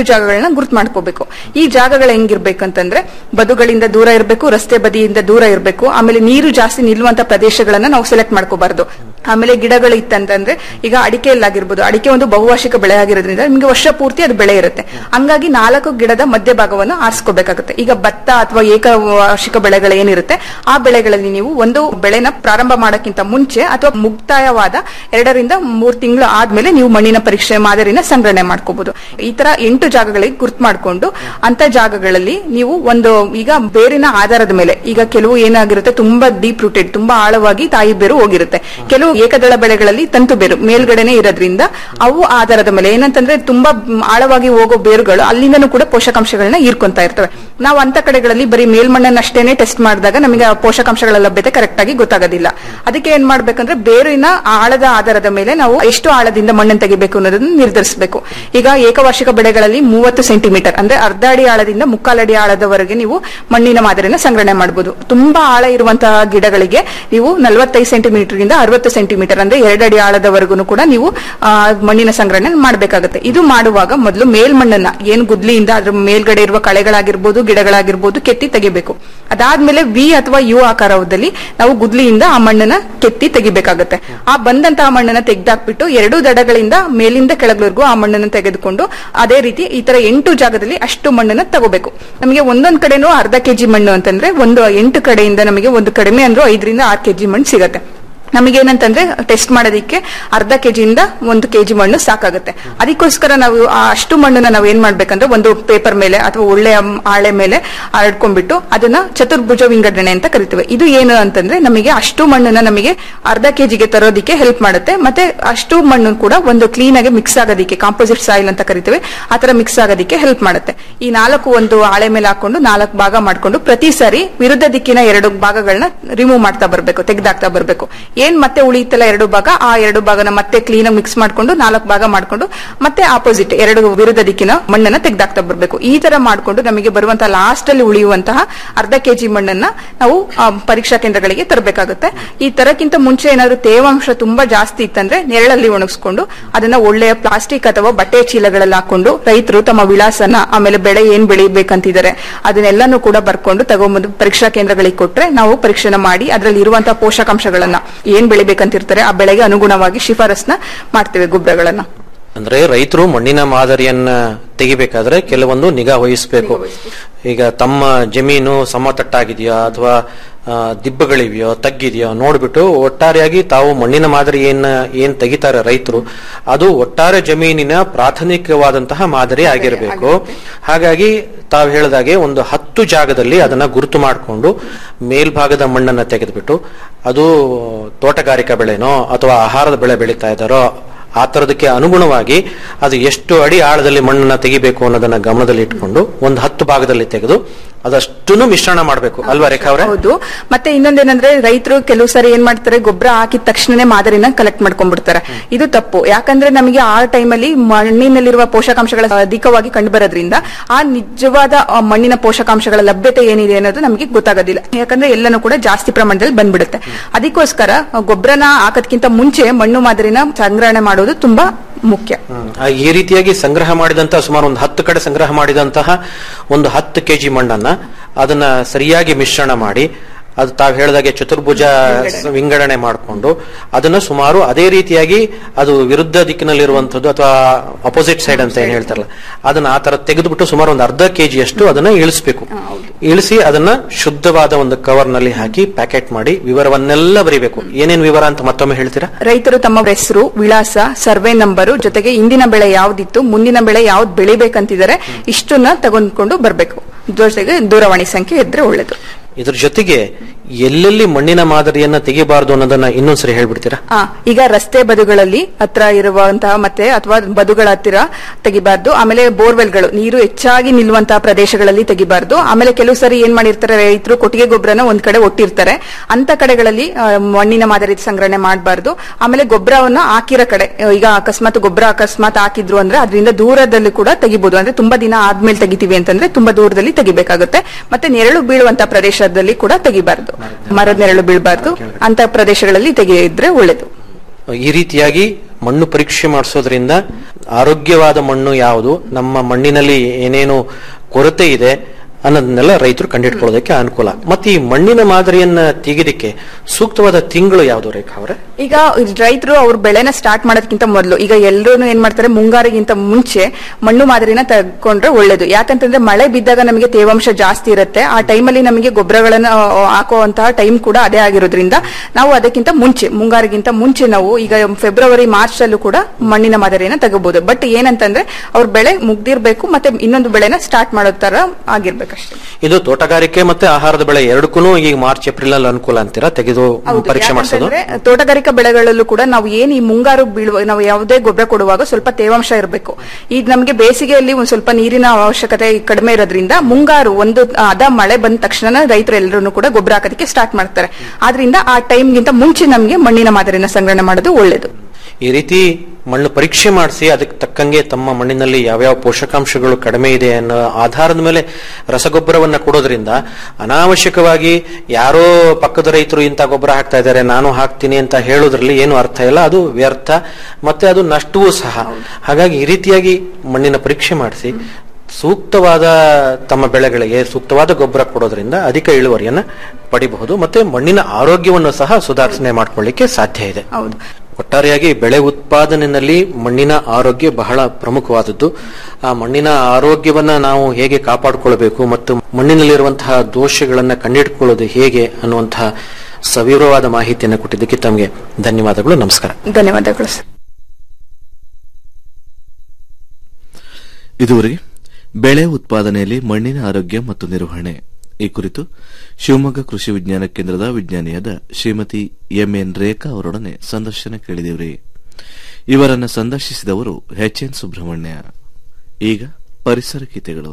ಜಾಗಗಳನ್ನ ಗುರ್ತು ಮಾಡ್ಕೋಬೇಕು ಈ ಜಾಗಗಳು ಹೆಂಗಿರ್ಬೇಕಂತಂದ್ರೆ ಬದುಗಳಿಂದ ದೂರ ಇರಬೇಕು ರಸ್ತೆ ಬದಿಯಿಂದ ದೂರ ಇರಬೇಕು ಆಮೇಲೆ ನೀರು ಜಾಸ್ತಿ ನಿಲ್ಲುವಂತ ಪ್ರದೇಶಗಳನ್ನ ನಾವು ಸೆಲೆಕ್ಟ್ ಮಾಡ್ಕೋಬಾರ್ದು ಆಮೇಲೆ ಗಿಡಗಳು ಇತ್ತಂತಂದ್ರೆ ಈಗ ಅಡಿಕೆಯಲ್ಲಾಗಿರ್ಬೋದು ಅಡಿಕೆ ಒಂದು ಬಹುವಾರ್ಷಿಕ ಬೆಳೆ ಆಗಿರೋದ್ರಿಂದ ನಿಮಗೆ ವರ್ಷ ಪೂರ್ತಿ ಅದು ಬೆಳೆ ಇರುತ್ತೆ ಹಂಗಾಗಿ ನಾಲ್ಕು ಗಿಡದ ಮಧ್ಯಭಾಗವನ್ನು ಆರಿಸ್ಕೋಬೇಕಾಗುತ್ತೆ ಈಗ ಭತ್ತ ಅಥವಾ ಏಕವಾರ್ಷಿಕ ಬೆಳೆಗಳು ಏನಿರುತ್ತೆ ಆ ಬೆಳೆಗಳಲ್ಲಿ ನೀವು ಒಂದು ಬೆಳೆನ ಪ್ರಾರಂಭ ಮಾಡೋಕ್ಕಿಂತ ಮುಂಚೆ ಅಥವಾ ಮುಕ್ತಾಯವಾದ ಎರಡರಿಂದ ಮೂರು ತಿಂಗಳು ಆದ್ಮೇಲೆ ನೀವು ಮಣ್ಣಿನ ಪರೀಕ್ಷೆ ಮಾದರಿನ ಸಂಗ್ರಹಣೆ ಮಾಡ್ಕೋಬಹುದು ಈ ತರ ಎಂಟು ಜಾಗಗಳಿಗೆ ಗುರ್ತು ಮಾಡಿಕೊಂಡು ಅಂತ ಜಾಗಗಳಲ್ಲಿ ನೀವು ಒಂದು ಈಗ ಬೇರಿನ ಆಧಾರದ ಮೇಲೆ ಈಗ ಕೆಲವು ಏನಾಗಿರುತ್ತೆ ತುಂಬಾ ಡೀಪ್ ರೂಟೆಡ್ ತುಂಬಾ ಆಳವಾಗಿ ತಾಯಿ ಬೇರು ಹೋಗಿರುತ್ತೆ ಕೆಲವು ಏಕದಳ ಬೆಳೆಗಳಲ್ಲಿ ತಂತು ಬೇರು ಮೇಲ್ಗಡೆನೆ ಇರೋದ್ರಿಂದ ಅವು ಆಧಾರದ ಮೇಲೆ ಏನಂತಂದ್ರೆ ತುಂಬಾ ಮ್, ಆಳವಾಗಿ ಹೋಗೋ ಬೇರುಗಳು ಅಲ್ಲಿಂದನೂ ಕೂಡ ಪೋಷಕಾಂಶಗಳನ್ನ ಹೀರ್ಕೊಂತಾ ಇರ್ತವೆ ನಾವು ಅಂತ ಕಡೆಗಳಲ್ಲಿ ಬರೀ ಮೇಲ್ಮಣ್ಣನ್ನಷ್ಟೇನೆ ಟೆಸ್ಟ್ ಮಾಡಿದಾಗ ನಮಗೆ ಆ ಪೋಷಕಾಂಶಗಳ ಲಭ್ಯತೆ ಕರೆಕ್ಟ್ ಆಗಿ ಗೊತ್ತಾಗೋದಿಲ್ಲ ಅದಕ್ಕೆ ಏನ್ ಮಾಡ್ಬೇಕಂದ್ರೆ ಬೇರಿನ ಆಳದ ಆಧಾರದ ಮೇಲೆ ನಾವು ಎಷ್ಟು ಆಳದಿಂದ ಮಣ್ಣನ್ನು ತೆಗಿಬೇಕು ಅನ್ನೋದನ್ನ ನಿರ್ಧರಿಸಬೇಕು ಈಗ ಏಕವಾರ್ಷಿಕ ಬೆಳೆಗಳಲ್ಲಿ ಮೂವತ್ತು ಸೆಂಟಿಮೀಟರ್ ಅಂದ್ರೆ ಅರ್ಧ ಅಡಿ ಆಳದಿಂದ ಮುಕ್ಕಾಲಡಿ ಆಳದವರೆಗೆ ನೀವು ಮಣ್ಣಿನ ಮಾದರಿನ ಸಂಗ್ರಹಣೆ ಮಾಡಬಹುದು ತುಂಬಾ ಆಳ ಇರುವಂತಹ ಗಿಡಗಳಿಗೆ ನೀವು ನಲವತ್ತೈದು ಸೆಂಟಿಮೀಟರ್ ಇಂದ ಅರವತ್ತು ಸೆಂಟಿಮೀಟರ್ ಅಂದ್ರೆ ಎರಡು ಅಡಿ ಆಳದವರೆಗೂ ಕೂಡ ನೀವು ಆ, ಮಣ್ಣಿನ ಸಂಗ್ರಹಣೆ ಮಾಡಬೇಕಾಗುತ್ತೆ ಇದು ಮಾಡುವಾಗ ಮೊದಲು ಮೇಲ್ಮಣ್ಣನ್ನ ಏನ್ ಗುದ್ಲಿಯಿಂದ ಅದ್ರ ಮೇಲ್ಗಡೆ ಇರುವ ಕಳೆಗಳಾಗಿರ್ಬೋದು ಗಿಡಗಳಾಗಿರ್ಬೋದು ಕೆತ್ತಿ ತೆಗಿಬೇಕು ಅದಾದ್ಮೇಲೆ ವಿ ಅಥವಾ ಯು ಆಕಾರದಲ್ಲಿ ನಾವು ಗುದ್ಲಿಯಿಂದ ಆ ಮಣ್ಣನ್ನ ಕೆತ್ತಿ ತೆಗಿಬೇಕಾಗುತ್ತೆ ಆ ಬಂದಂತಹ ಮಣ್ಣನ್ನ ತೆಗೆದಾಕ್ಬಿಟ್ಟು ಎರಡು ದಡಗಳಿಂದ ಮೇಲಿಂದ ಕೆಳಗ್ವರೆಗೂ ಆ ಮಣ್ಣನ್ನು ತೆಗೆದುಕೊಂಡು ಅದೇ ರೀತಿ ಈ ತರ ಎಂಟು ಜಾಗದಲ್ಲಿ ಅಷ್ಟು ಮಣ್ಣನ್ನ ತಗೋಬೇಕು ನಮಗೆ ಒಂದೊಂದ್ ಕಡೆನೂ ಅರ್ಧ ಕೆಜಿ ಮಣ್ಣು ಅಂತಂದ್ರೆ ಒಂದು ಎಂಟು ಕಡೆಯಿಂದ ನಮಗೆ ಒಂದು ಕಡಿಮೆ ಅಂದ್ರೂ ಐದರಿಂದ ಆರು ಕೆಜಿ ಮಣ್ಣು ಸಿಗತ್ತೆ ನಮಗೇನಂತಂದ್ರೆ ಟೆಸ್ಟ್ ಮಾಡೋದಕ್ಕೆ ಅರ್ಧ ಕೆಜಿಯಿಂದ ಒಂದು ಕೆಜಿ ಮಣ್ಣು ಸಾಕಾಗುತ್ತೆ ಅದಕ್ಕೋಸ್ಕರ ನಾವು ಆ ಅಷ್ಟು ಮಣ್ಣನ್ನ ನಾವು ಏನ್ ಮಾಡ್ಬೇಕಂದ್ರೆ ಒಂದು ಪೇಪರ್ ಮೇಲೆ ಅಥವಾ ಒಳ್ಳೆಯ ಹಾಳೆ ಮೇಲೆ ಹರಡ್ಕೊಂಡ್ಬಿಟ್ಟು ಅದನ್ನ ಚತುರ್ಭುಜ ವಿಂಗಡಣೆ ಅಂತ ಕರಿತೇವೆ ಇದು ಏನು ಅಂತಂದ್ರೆ ನಮಗೆ ಅಷ್ಟು ಮಣ್ಣನ್ನ ನಮಗೆ ಅರ್ಧ ಕೆಜಿಗೆ ತರೋದಿಕ್ಕೆ ಹೆಲ್ಪ್ ಮಾಡುತ್ತೆ ಮತ್ತೆ ಅಷ್ಟು ಮಣ್ಣು ಕೂಡ ಒಂದು ಕ್ಲೀನ್ ಆಗಿ ಮಿಕ್ಸ್ ಆಗೋದಿಕ್ಕೆ ಕಾಂಪೋಸಿಟ್ ಸಾಯಿಲ್ ಅಂತ ಕರಿತೇವೆ ಆತರ ಮಿಕ್ಸ್ ಆಗೋದಿಕ್ಕೆ ಹೆಲ್ಪ್ ಮಾಡುತ್ತೆ ಈ ನಾಲ್ಕು ಒಂದು ಹಾಳೆ ಮೇಲೆ ಹಾಕೊಂಡು ನಾಲ್ಕು ಭಾಗ ಮಾಡ್ಕೊಂಡು ಪ್ರತಿ ಸಾರಿ ವಿರುದ್ಧ ದಿಕ್ಕಿನ ಎರಡು ಭಾಗಗಳನ್ನ ರಿಮೂವ್ ಮಾಡ್ತಾ ಬರ್ಬೇಕು ತೆಗೆದಾಕ್ತಾ ಬರ್ಬೇಕು ಏನ್ ಮತ್ತೆ ಉಳಿಯುತ್ತಲ್ಲ ಎರಡು ಭಾಗ ಆ ಎರಡು ಭಾಗನ ಮತ್ತೆ ಕ್ಲೀನ್ ಆಗಿ ಮಿಕ್ಸ್ ಮಾಡ್ಕೊಂಡು ನಾಲ್ಕು ಭಾಗ ಮಾಡ್ಕೊಂಡು ಮತ್ತೆ ಆಪೋಸಿಟ್ ಎರಡು ವಿರುದ್ಧ ದಿಕ್ಕಿನ ಮಣ್ಣನ್ನ ತೆಗೆದಾಕ್ತಾ ಬರ್ಬೇಕು ಈ ತರ ಮಾಡ್ಕೊಂಡು ನಮಗೆ ಬರುವಂತಹ ಲಾಸ್ಟ್ ಅಲ್ಲಿ ಉಳಿಯುವಂತಹ ಅರ್ಧ ಕೆಜಿ ಮಣ್ಣನ್ನ ನಾವು ಆ, ಪರೀಕ್ಷಾ ಕೇಂದ್ರಗಳಿಗೆ ತರಬೇಕಾಗುತ್ತೆ ಈ ತರಕ್ಕಿಂತ ಮುಂಚೆ ಏನಾದ್ರು ತೇವಾಂಶ ತುಂಬಾ ಜಾಸ್ತಿ ಇತ್ತಂದ್ರೆ ನೆರಳಲ್ಲಿ ಒಣಗಿಸ್ಕೊಂಡು ಅದನ್ನ ಒಳ್ಳೆಯ ಪ್ಲಾಸ್ಟಿಕ್ ಅಥವಾ ಬಟ್ಟೆ ಚೀಲಗಳಲ್ಲಿ ಹಾಕೊಂಡು ರೈತರು ತಮ್ಮ ವಿಳಾಸನ ಆಮೇಲೆ ಬೆಳೆ ಏನ್ ಬೆಳಿಬೇಕಂತಿದ್ದಾರೆ ಅದನ್ನೆಲ್ಲಾನು ಕೂಡ ಬರ್ಕೊಂಡು ತಗೊಂಬಂದು ಪರೀಕ್ಷಾ ಕೇಂದ್ರಗಳಿಗೆ ಕೊಟ್ರೆ ನಾವು ಪರೀಕ್ಷೆನ ಮಾಡಿ ಅದರಲ್ಲಿ ಇರುವಂತಹ ಪೋಷಕಾಂಶಗಳನ್ನ ಏನ್ ಬೆಳಿಬೇಕಂತಿರ್ತಾರೆ ಆ ಬೆಳೆಗೆ ಅನುಗುಣವಾಗಿ ಶಿಫಾರಸ್ನ ಮಾಡ್ತೇವೆ ಗೊಬ್ಬರಗಳನ್ನ ಅಂದ್ರೆ ರೈತರು ಮಣ್ಣಿನ ಮಾದರಿಯನ್ನ ತೆಗಿಬೇಕಾದ್ರೆ ಕೆಲವೊಂದು ನಿಗಾ ವಹಿಸಬೇಕು ಈಗ ತಮ್ಮ ಜಮೀನು ಸಮತಟ್ಟಾಗಿದೆಯಾ ಅಥವಾ ಆ, ದಿಬ್ಬಗಳಿವೆಯೋ ತಗ್ಗಿದೆಯೋ ನೋಡ್ಬಿಟ್ಟು ಒಟ್ಟಾರೆಯಾಗಿ ತಾವು ಮಣ್ಣಿನ ಮಾದರಿ ಏನ್ ಏನ್ ತೆಗಿತಾರೆ ರೈತರು ಅದು ಒಟ್ಟಾರೆ ಜಮೀನಿನ ಪ್ರಾಥಮಿಕವಾದಂತಹ ಮಾದರಿ ಆಗಿರಬೇಕು ಹಾಗಾಗಿ ತಾವು ಹೇಳಿದಾಗೆ ಒಂದು ಹತ್ತು ಜಾಗದಲ್ಲಿ ಅದನ್ನ ಗುರುತು ಮಾಡಿಕೊಂಡು ಮೇಲ್ಭಾಗದ ಮಣ್ಣನ್ನ ತೆಗೆದುಬಿಟ್ಟು ಅದು ತೋಟಗಾರಿಕಾ ಬೆಳೆನೋ ಅಥವಾ ಆಹಾರದ ಬೆಳೆ ಬೆಳೀತಾ ಇದ್ದಾರೋ ಆ ತರದಕ್ಕೆ ಅನುಗುಣವಾಗಿ ಅದು ಎಷ್ಟು ಅಡಿ ಆಳದಲ್ಲಿ ಮಣ್ಣನ್ನ ತೆಗಿಬೇಕು ಅನ್ನೋದನ್ನ ಗಮನದಲ್ಲಿ ಇಟ್ಕೊಂಡು ಒಂದು ಹತ್ತು ಭಾಗದಲ್ಲಿ ತೆಗೆದು ಅದಷ್ಟನ್ನು ಮಿಶ್ರಣ ಮಾಡಬೇಕು ಅಲ್ವಾ ರೇಖಾ ಅವರೇ ಹೌದು ಮತ್ತೆ ಇನ್ನೊಂದೇನಂದ್ರೆ ರೈತರು ಕೆಲವು ಸಾರಿ ಏನ್ ಮಾಡ್ತಾರೆ ಗೊಬ್ಬರ ಹಾಕಿದ ತಕ್ಷಣನೇ ಮಾದರಿನ ಕಲೆಕ್ಟ್ ಮಾಡ್ಕೊಂಡ್ಬಿಡ್ತಾರೆ ಇದು ತಪ್ಪು ಯಾಕಂದ್ರೆ ನಮಗೆ ಆ ಟೈಮಲ್ಲಿ ಮಣ್ಣಿನಲ್ಲಿರುವ ಪೋಷಕಾಂಶಗಳ ಅಧಿಕವಾಗಿ ಕಂಡು ಬರೋದ್ರಿಂದ ಆ ನಿಜವಾದ ಆ ಮಣ್ಣಿನ ಪೋಷಕಾಂಶಗಳ ಲಭ್ಯತೆ ಏನಿದೆ ಅನ್ನೋದು ನಮಗೆ ಗೊತ್ತಾಗೋದಿಲ್ಲ ಯಾಕಂದ್ರೆ ಎಲ್ಲನೂ ಕೂಡ ಜಾಸ್ತಿ ಪ್ರಮಾಣದಲ್ಲಿ ಬಂದ್ಬಿಡುತ್ತೆ ಅದಕ್ಕೋಸ್ಕರ ಗೊಬ್ಬರನ ಹಾಕೋದ್ಕಿಂತ ಮುಂಚೆ ಮಣ್ಣು ಮಾದರಿನ ಸಂಗ್ರಹಣೆ ಮಾಡೋದು ತುಂಬಾ ಮುಖ್ಯ ಹ್ಮ್. ಆ, ಈ ರೀತಿಯಾಗಿ ಸಂಗ್ರಹ ಮಾಡಿದಂತಹ ಸುಮಾರು ಒಂದು ಹತ್ತು ಕಡೆ ಸಂಗ್ರಹ ಮಾಡಿದಂತಹ ಒಂದು ಹತ್ತು ಕೆಜಿ ಮಣ್ಣನ್ನ ಅದನ್ನ ಸರಿಯಾಗಿ ಮಿಶ್ರಣ ಮಾಡಿ ಅದು ತಾವು ಹೇಳಿದಾಗೆ ಚತುರ್ಭುಜ ಸ- ವಿಂಗಡಣೆ ಮಾಡಿಕೊಂಡು ಅದನ್ನ ಸುಮಾರು ಅದೇ ರೀತಿಯಾಗಿ ಅದು ವಿರುದ್ಧ ದಿಕ್ಕಿನಲ್ಲಿರುವಂತದ್ದು ಅಥವಾ ಅಪೋಸಿಟ್ ಸೈಡ್ ಅಂತ ಏನ್ ಹೇಳ್ತಾರಲ್ಲ ಅದನ್ನ ಆ ತರ ತೆಗೆದುಬಿಟ್ಟು ಸುಮಾರು ಒಂದು ಅರ್ಧ ಕೆಜಿ ಅಷ್ಟು ಅದನ್ನ ಇಳಿಸ್ಬೇಕು ಇಳಿಸಿ ಅದನ್ನ ಶುದ್ಧವಾದ ಒಂದು ಕವರ್ ನಲ್ಲಿ ಹಾಕಿ ಪ್ಯಾಕೆಟ್ ಮಾಡಿ ವಿವರವನ್ನೆಲ್ಲ ಬರೀಬೇಕು ಏನೇನ್ ವಿವರ ಅಂತ ಮತ್ತೊಮ್ಮೆ ಹೇಳ್ತೀರಾ ರೈತರು ತಮ್ಮ ಹೆಸರು ವಿಳಾಸ ಸರ್ವೆ ನಂಬರು ಜೊತೆಗೆ ಇಂದಿನ ಬೆಳೆ ಯಾವ್ದಿತ್ತು ಮುಂದಿನ ಬೆಳೆ ಯಾವ್ದು ಬೆಳಿಬೇಕಂತಿದ್ದಾರೆ ಇಷ್ಟನ್ನ ತಗೊಂಡ್ಕೊಂಡು ಬರ್ಬೇಕು ಜೊತೆಗೆ ದೂರವಾಣಿ ಸಂಖ್ಯೆ ಇದ್ರೆ ಒಳ್ಳೇದು ಇದ್ರ ಜೊತೆಗೆ ಎಲ್ಲೆಲ್ಲಿ ಮಣ್ಣಿನ ಮಾದರಿಯನ್ನ ತೆಗಿಬಾರದು ಅನ್ನೋದನ್ನ ಇನ್ನೊಂದ್ಸರಿ ಹೇಳ್ಬಿಡ್ತೀರಾ ಆ, ಈಗ ರಸ್ತೆ ಬದುಗಳಲ್ಲಿ ಹತ್ರ ಇರುವಂತಹ ಮತ್ತೆ ಅಥವಾ ಬದುಗಳ ಹತ್ತಿರ ತೆಗಿಬಾರ್ದು ಆಮೇಲೆ ಬೋರ್ವೆಲ್ಗಳು ನೀರು ಹೆಚ್ಚಾಗಿ ನಿಲ್ಲುವಂತಹ ಪ್ರದೇಶಗಳಲ್ಲಿ ತೆಗಿಬಾರ್ದು ಆಮೇಲೆ ಕೆಲವು ಸರಿ ಏನ್ ಮಾಡಿರ್ತಾರೆ ರೈತರು ಕೊಟ್ಟಿಗೆ ಗೊಬ್ಬರನ ಒಂದ್ ಕಡೆ ಒಟ್ಟಿರ್ತಾರೆ ಅಂತ ಕಡೆಗಳಲ್ಲಿ ಆ, ಮಣ್ಣಿನ ಮಾದರಿ ಸಂಗ್ರಹಣೆ ಮಾಡಬಾರ್ದು ಆಮೇಲೆ ಗೊಬ್ಬರವನ್ನ ಹಾಕಿರೋ ಕಡೆ ಆ, ಈಗ ಅಕಸ್ಮಾತ್ ಗೊಬ್ಬರ ಅಕಸ್ಮಾತ್ ಹಾಕಿದ್ರು ಅಂದ್ರೆ ಅದರಿಂದ ದೂರದಲ್ಲಿ ಕೂಡ ತೆಗಿಬಹುದು ಅಂದ್ರೆ ತುಂಬಾ ದಿನ ಆದ್ಮೇಲೆ ತೆಗಿತೀವಿ ಅಂತಂದ್ರೆ ತುಂಬಾ ದೂರದಲ್ಲಿ ತೆಗಿಬೇಕಾಗುತ್ತೆ ಮತ್ತೆ ನೆರಳು ಬೀಳುವಂತ ಪ್ರದೇಶದಲ್ಲಿ ಕೂಡ ತೆಗಿಬಾರ್ದು ಮರದ ನೆರಳು ಬೀಳಬಾರ್ದು ಅಂತ ಪ್ರದೇಶಗಳಲ್ಲಿ ತೆಗೆಯಿದ್ರೆ ಒಳ್ಳೇದು ಈ ರೀತಿಯಾಗಿ ಮಣ್ಣು ಪರೀಕ್ಷೆ ಮಾಡಿಸೋದ್ರಿಂದ ಆರೋಗ್ಯವಾದ ಮಣ್ಣು ಯಾವುದು ನಮ್ಮ ಮಣ್ಣಿನಲ್ಲಿ ಏನೇನು ಕೊರತೆ ಇದೆ ಅನ್ನೋದನ್ನೆಲ್ಲ ರೈತರು ಕಂಡುಹಿಡ್ಕೊಳ್ಳೋದಕ್ಕೆ ಅನುಕೂಲ ಮತ್ತೆ ಈ ಮಣ್ಣಿನ ಮಾದರಿಯನ್ನ ತೆಗೆದಕ್ಕೆ ಸೂಕ್ತವಾದ ತಿಂಗಳು ಯಾವುದು ರೇಖಾ ಅವರೇ ಈಗ ರೈತರು ಅವ್ರ ಬೆಳೆನ ಸ್ಟಾರ್ಟ್ ಮಾಡೋದಕ್ಕಿಂತ ಮೊದಲು ಈಗ ಎಲ್ಲರೂ ಏನ್ ಮಾಡ್ತಾರೆ ಮುಂಗಾರಿಗಿಂತ ಮುಂಚೆ ಮಣ್ಣು ಮಾದರಿನ ತಗೊಂಡ್ರೆ ಒಳ್ಳೇದು ಯಾಕಂತಂದ್ರೆ ಮಳೆ ಬಿದ್ದಾಗ ನಮಗೆ ತೇವಾಂಶ ಜಾಸ್ತಿ ಇರುತ್ತೆ ಆ ಟೈಮಲ್ಲಿ ನಮಗೆ ಗೊಬ್ಬರಗಳನ್ನ ಆ, ಹಾಕುವಂತಹ ಟೈಮ್ ಕೂಡ ಅದೇ ಆಗಿರೋದ್ರಿಂದ ನಾವು ಅದಕ್ಕಿಂತ ಮುಂಚೆ ಮುಂಗಾರಿಗಿಂತ ಮುಂಚೆ ನಾವು ಈಗ ಫೆಬ್ರವರಿ ಮಾರ್ಚ್ ಅಲ್ಲೂ ಕೂಡ ಮಣ್ಣಿನ ಮಾದರಿಯನ್ನ ತಗೋಬಹುದು ಬಟ್ ಏನಂತಂದ್ರೆ ಅವ್ರ ಬೆಳೆ ಮುಗ್ದಿರ್ಬೇಕು ಮತ್ತೆ ಇನ್ನೊಂದು ಬೆಳೆನ ಸ್ಟಾರ್ಟ್ ಮಾಡೋ ತರ ಆಗಿರ್ಬೇಕಷ್ಟೇ ಇದು ತೋಟಗಾರಿಕೆ ಮತ್ತೆ ಆಹಾರದ ಬೆಳೆ ಎರಡಕ್ಕೂ ಈಗ ಮಾರ್ಚ್ ಏಪ್ರಿಲ್ ಅಲ್ಲಿ ಅನುಕೂಲ ಅಂತೀರಾ ತೆಗೆದು ಹೌದು, ಪರೀಕ್ಷೆ ಮಾಡಿಸೋದು ಯಾಕಂತಂದ್ರೆ ತೋಟಗಾರಿಕಾ ಬೆಳೆಗಳಲ್ಲೂ ಕೂಡ ನಾವು ಏನ್ ಈ ಮುಂಗಾರು ಬೀಳುವ ನಾವು ಯಾವುದೇ ಗೊಬ್ಬರ ಕೊಡುವಾಗ ಸ್ವಲ್ಪ ತೇವಾಂಶ ಇರಬೇಕು ಈಗ ನಮಗೆ ಬೇಸಿಗೆಯಲ್ಲಿ ಒಂದ್ ಸ್ವಲ್ಪ ನೀರಿನ ಅವಶ್ಯಕತೆ ಕಡಿಮೆ ಇರೋದ್ರಿಂದ ಮುಂಗಾರು ಒಂದು ಅದ ಮಳೆ ಬಂದ ತಕ್ಷಣ ರೈತರು ಎಲ್ಲರೂ ಕೂಡ ಗೊಬ್ಬರ ಹಾಕೋದಕ್ಕೆ ಸ್ಟಾರ್ಟ್ ಮಾಡ್ತಾರೆ ಆದ್ರಿಂದ ಆ ಟೈಮ್ಗಿಂತ ಮುಂಚೆ ನಮಗೆ ಮಣ್ಣಿನ ಮಾದರಿನ ಸಂಗ್ರಹಣೆ ಮಾಡೋದು ಒಳ್ಳೇದು ಈ ರೀತಿ ಮಣ್ಣು ಪರೀಕ್ಷೆ ಮಾಡಿಸಿ ಅದಕ್ಕೆ ತಕ್ಕಂಗೆ ತಮ್ಮ ಮಣ್ಣಿನಲ್ಲಿ ಯಾವ್ಯಾವ ಪೋಷಕಾಂಶಗಳು ಕಡಿಮೆ ಇದೆ ಅನ್ನೋ ಆಧಾರದ ಮೇಲೆ ರಸಗೊಬ್ಬರವನ್ನ ಕೊಡೋದ್ರಿಂದ ಅನಾವಶ್ಯಕವಾಗಿ ಯಾರೋ ಪಕ್ಕದ ರೈತರು ಇಂಥ ಗೊಬ್ಬರ ಹಾಕ್ತಾ ಇದ್ದಾರೆ ನಾನು ಹಾಕ್ತೀನಿ ಅಂತ ಹೇಳೋದ್ರಲ್ಲಿ ಏನು ಅರ್ಥ ಇಲ್ಲ ಅದು ವ್ಯರ್ಥ ಮತ್ತೆ ಅದು ನಷ್ಟವೂ ಸಹ ಹಾಗಾಗಿ ಈ ರೀತಿಯಾಗಿ ಮಣ್ಣಿನ ಪರೀಕ್ಷೆ ಮಾಡಿಸಿ ಸೂಕ್ತವಾದ ತಮ್ಮ ಬೆಳೆಗಳಿಗೆ ಸೂಕ್ತವಾದ ಗೊಬ್ಬರ ಕೊಡೋದ್ರಿಂದ ಅಧಿಕ ಇಳುವರಿಯನ್ನ ಪಡಿಬಹುದು ಮತ್ತೆ ಮಣ್ಣಿನ ಆರೋಗ್ಯವನ್ನು ಸಹ ಸುಧಾರಣೆ ಮಾಡ್ಕೊಳ್ಳಿಕ್ಕೆ ಸಾಧ್ಯ ಇದೆ ಹೌದು ಒಟ್ಟಾರೆಯಾಗಿ ಬೆಳೆ ಉತ್ಪಾದನೆಯಲ್ಲಿ ಮಣ್ಣಿನ ಆರೋಗ್ಯ ಬಹಳ ಪ್ರಮುಖವಾದದ್ದು ಆ ಮಣ್ಣಿನ ಆರೋಗ್ಯವನ್ನ ನಾವು ಹೇಗೆ ಕಾಪಾಡಿಕೊಳ್ಬೇಕು ಮತ್ತು ಮಣ್ಣಿನಲ್ಲಿರುವಂತಹ ದೋಷಗಳನ್ನ ಕಂಡುಹಿಡ್ಕೊಳ್ಳೋದು ಹೇಗೆ ಅನ್ನುವಂತಹ ಸವಿವರವಾದ ಮಾಹಿತಿಯನ್ನು ಕೊಟ್ಟಿದ್ದಕ್ಕೆ ತಮಗೆ ಧನ್ಯವಾದಗಳು ನಮಸ್ಕಾರ ಧನ್ಯವಾದಗಳು ಸರ್ ಇದುವರೆಗೆ ಬೆಳೆ ಉತ್ಪಾದನೆಯಲ್ಲಿ ಮಣ್ಣಿನ ಆರೋಗ್ಯ ಮತ್ತು ನಿರ್ವಹಣೆ ಈ ಕುರಿತು ಶಿವಮೊಗ್ಗ ಕೃಷಿ ವಿಜ್ಞಾನ ಕೇಂದ್ರದ ವಿಜ್ಞಾನಿಯಾದ ಶ್ರೀಮತಿ ಎಂಎನ್ ರೇಖಾ ಅವರೊಡನೆ ಸಂದರ್ಶನ ಕೇಳಿದಿವ್ರಿ ಇವರನ್ನ ಸಂದರ್ಶಿಸಿದವರು ಎಚ್ ಎನ್ ಸುಬ್ರಹ್ಮಣ್ಯ ಈಗ ಪರಿಸರ ಗೀತೆಗಳು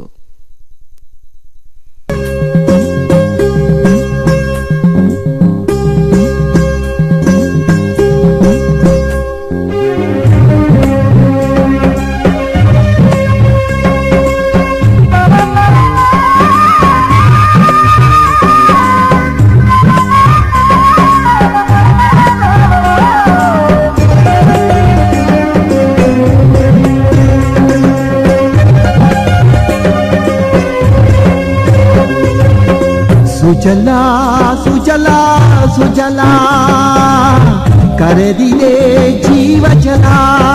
ಸುಜಲಾ ಸುಜಲಾ ಸುಜಲಾ ಕರೆದಿದೆ ಜೀವಜಲ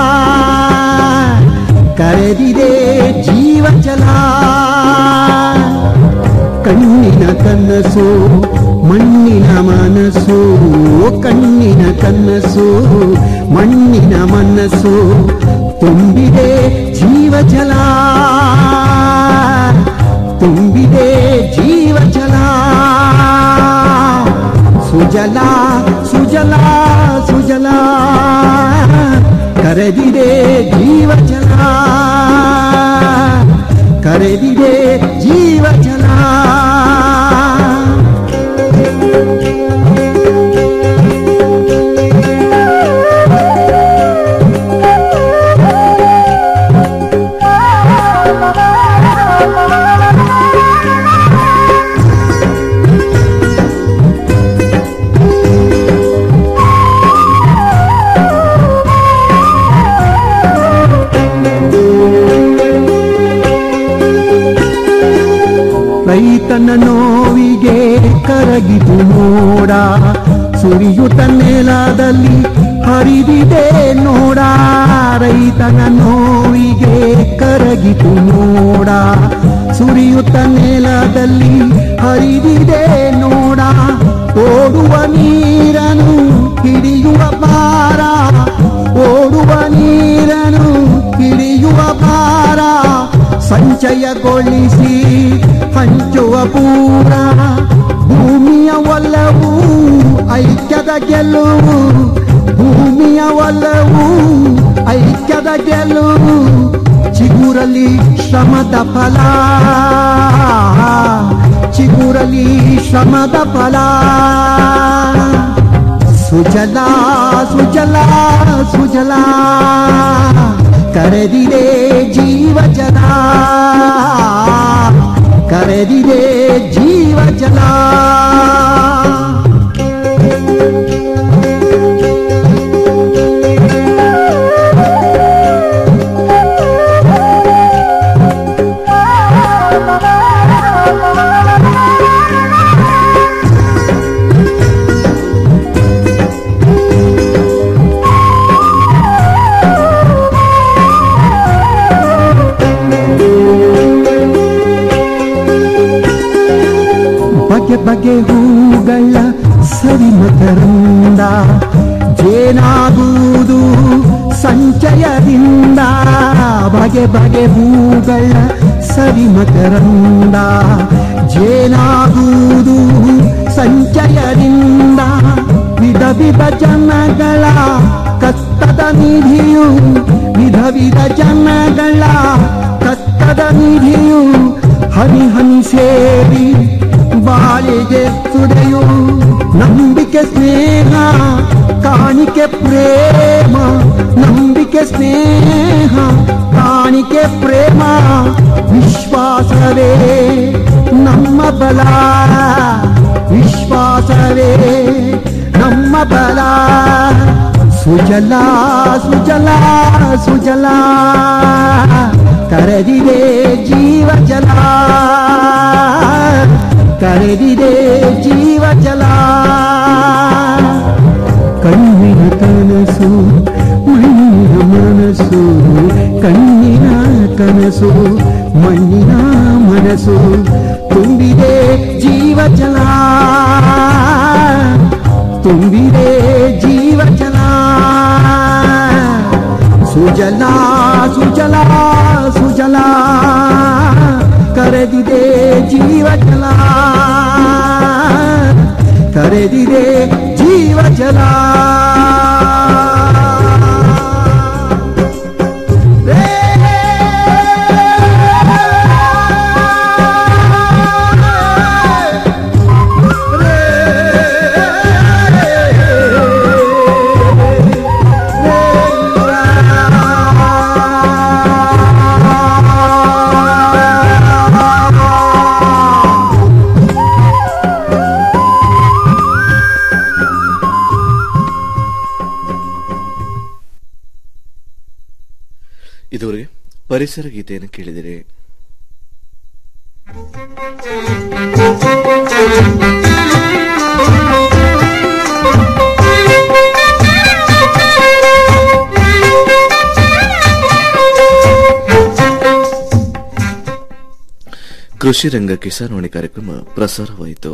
ಕರೆದಿದೆ ಜೀವಜಲ ಕಣ್ಣಿನ ಕನಸು ಮಣ್ಣಿನ ಮನಸ್ಸು ಕಣ್ಣಿನ ಕನಸು ಮಣ್ಣಿನ ಮನಸ್ಸು ತುಂಬಿದೆ ಜೀವಜಲ ತುಂಬಿದೆ ಜೀವಜಲ ಸುಜಲ ಸುಜಲ ಸುಜಲ ಕರೆದಿದೆ ಜೀವಜಲ ಕರೆದಿದೆ ಜೀವಜಲ ರೈತನ ನೋವಿಗೆ ಕರಗಿತು ನೋಡ ಸುರಿಯುತ ನೆಲದಲ್ಲಿ ಹರಿದಿದೆ ನೋಡ ರೈತನ ನೋವಿಗೆ ಕರಗಿತು ನೋಡ ಸುರಿಯುತ ನೆಲದಲ್ಲಿ ಹರಿದಿದೆ ನೋಡ ಓಡುವ ನೀರನು ಹಿಡಿಯುವ ಭಾರ ಓಡುವ ನೀರನು ಹಿಡಿಯುವ ಭಾರ ಸಂಚಯಗೊಳಿಸಿ ಹಂಚುವ ಪೂರ ಭೂಮಿಯ ಒಲವು ಐಕ್ಯದ ಗೆಲುವು ಭೂಮಿಯ ಒಲವು ಐಕ್ಯದ ಗೆಲುವು ಚಿಗುರಲಿ ಶ್ರಮದ ಫಲ ಚಿಗುರಲಿ ಶ್ರಮದ ಫಲ ಸುಜಲ ಸುಜಲ ಸುಜಲ ಕರೆದಿದೆ ಜೀವಜಲ ಕರೆದಿದೆ ಜೀವಜಲ ಬಗೆ ಬಗೆ ಹೂಗಳ ಸವಿಮಕರಂದ ಜೇನಾಗುವುದು ಸಂಚಯದಿಂದ ಬಗೆ ಬಗೆ ಹೂಗಳ ಸವಿಮಕರಂದ ಜೇನಾಗುವುದು ಸಂಚಯದಿಂದ ವಿಧ ವಿಧ ಜನಗಳ ಕತ್ತದ ನಿಧಿಯು ವಿಧ ವಿಧ ಜನಗಳ ಕತ್ತದ ನಿಧಿಯು ಹನಿ ಹನಿ ಸೇರಿ ಬಾಳಿಗೆ ಸುಡೆಯು ನಂಬಿಕೆ ಸ್ನೇಹ ಕಾಣಿಕೆ ಪ್ರೇಮ ನಂಬಿಕೆ ಸ್ನೇಹ ಕಾಣಿಕೆ ಪ್ರೇಮ ವಿಶ್ವಾಸವೇ ನಮ್ಮ ಬಲ ವಿಶ್ವಾಸವೇ ನಮ್ಮ ಬಲ ಸುಜಲ ಸುಜಲ ಸುಜಲ ಕರೆದಿದೆ ಜೀವ ಜಲ ಕರೆದಿದೆ ಜೀವ ಜಲ ಕಣ್ಣಿನ ಕನಸು ಮಣ್ಣಿನ ಮನಸ್ಸು ಕಣ್ಣಿನ ಕನಸು ಮಣ್ಣಿನ ಮನಸ್ಸು ತುಂಬಿದೆ ಜೀವ ಜಲ ತುಂಬಿದೆ ಜೀವ ಜಲ ಸುಜಲ ಸುಜಲ ಸುಜಲ ಕರೆದಿದೆ ಜೀವ ಜಲ ಕರೆದಿದೆ ಜೀವ ಜಲ ಇದುವರೆಗೆ ಪರಿಸರ ಗೀತೆಯನ್ನು ಕೇಳಿದಿರಿ ಕೃಷಿ ರಂಗ ಕಿಸಾನ್ವಾಣಿ ಕಾರ್ಯಕ್ರಮ ಪ್ರಸಾರವಾಯಿತು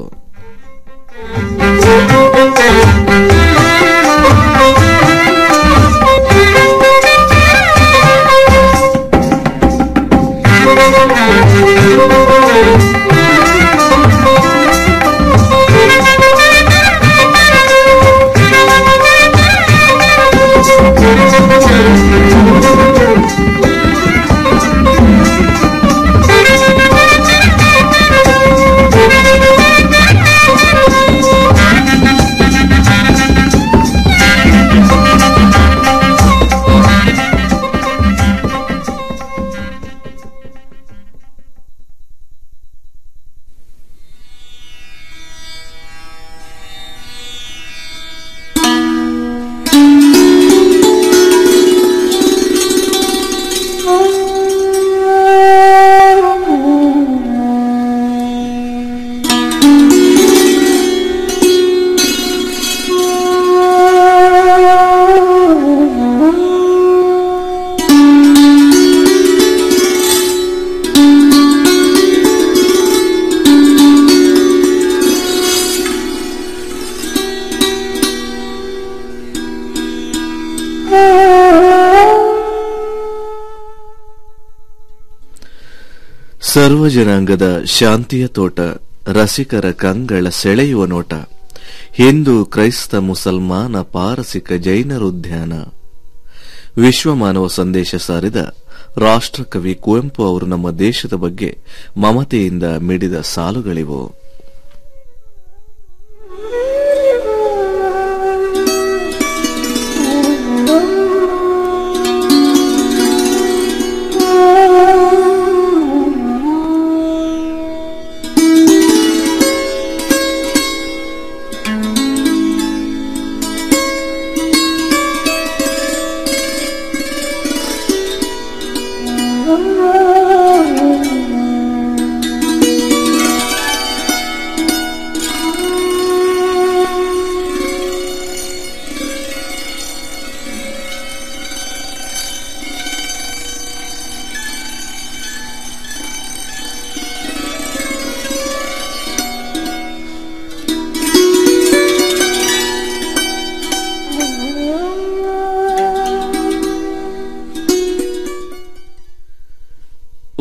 ಸರ್ವ ಜನಾಂಗದ ಶಾಂತಿಯ ತೋಟ ರಸಿಕರ ಕಂಗಳ ಸೆಳೆಯುವ ನೋಟ ಹಿಂದೂ ಕ್ರೈಸ್ತ ಮುಸಲ್ಮಾನ ಪಾರಸಿಕ ಜೈನರ ಉದ್ಯಾನ ವಿಶ್ವ ಮಾನವ ಸಂದೇಶ ಸಾರಿದ ರಾಷ್ಟ್ರಕವಿ ಕುವೆಂಪು ಅವರು ನಮ್ಮ ದೇಶದ ಬಗ್ಗೆ ಮಮತೆಯಿಂದ ಮಿಡಿದ ಸಾಲುಗಳಿವು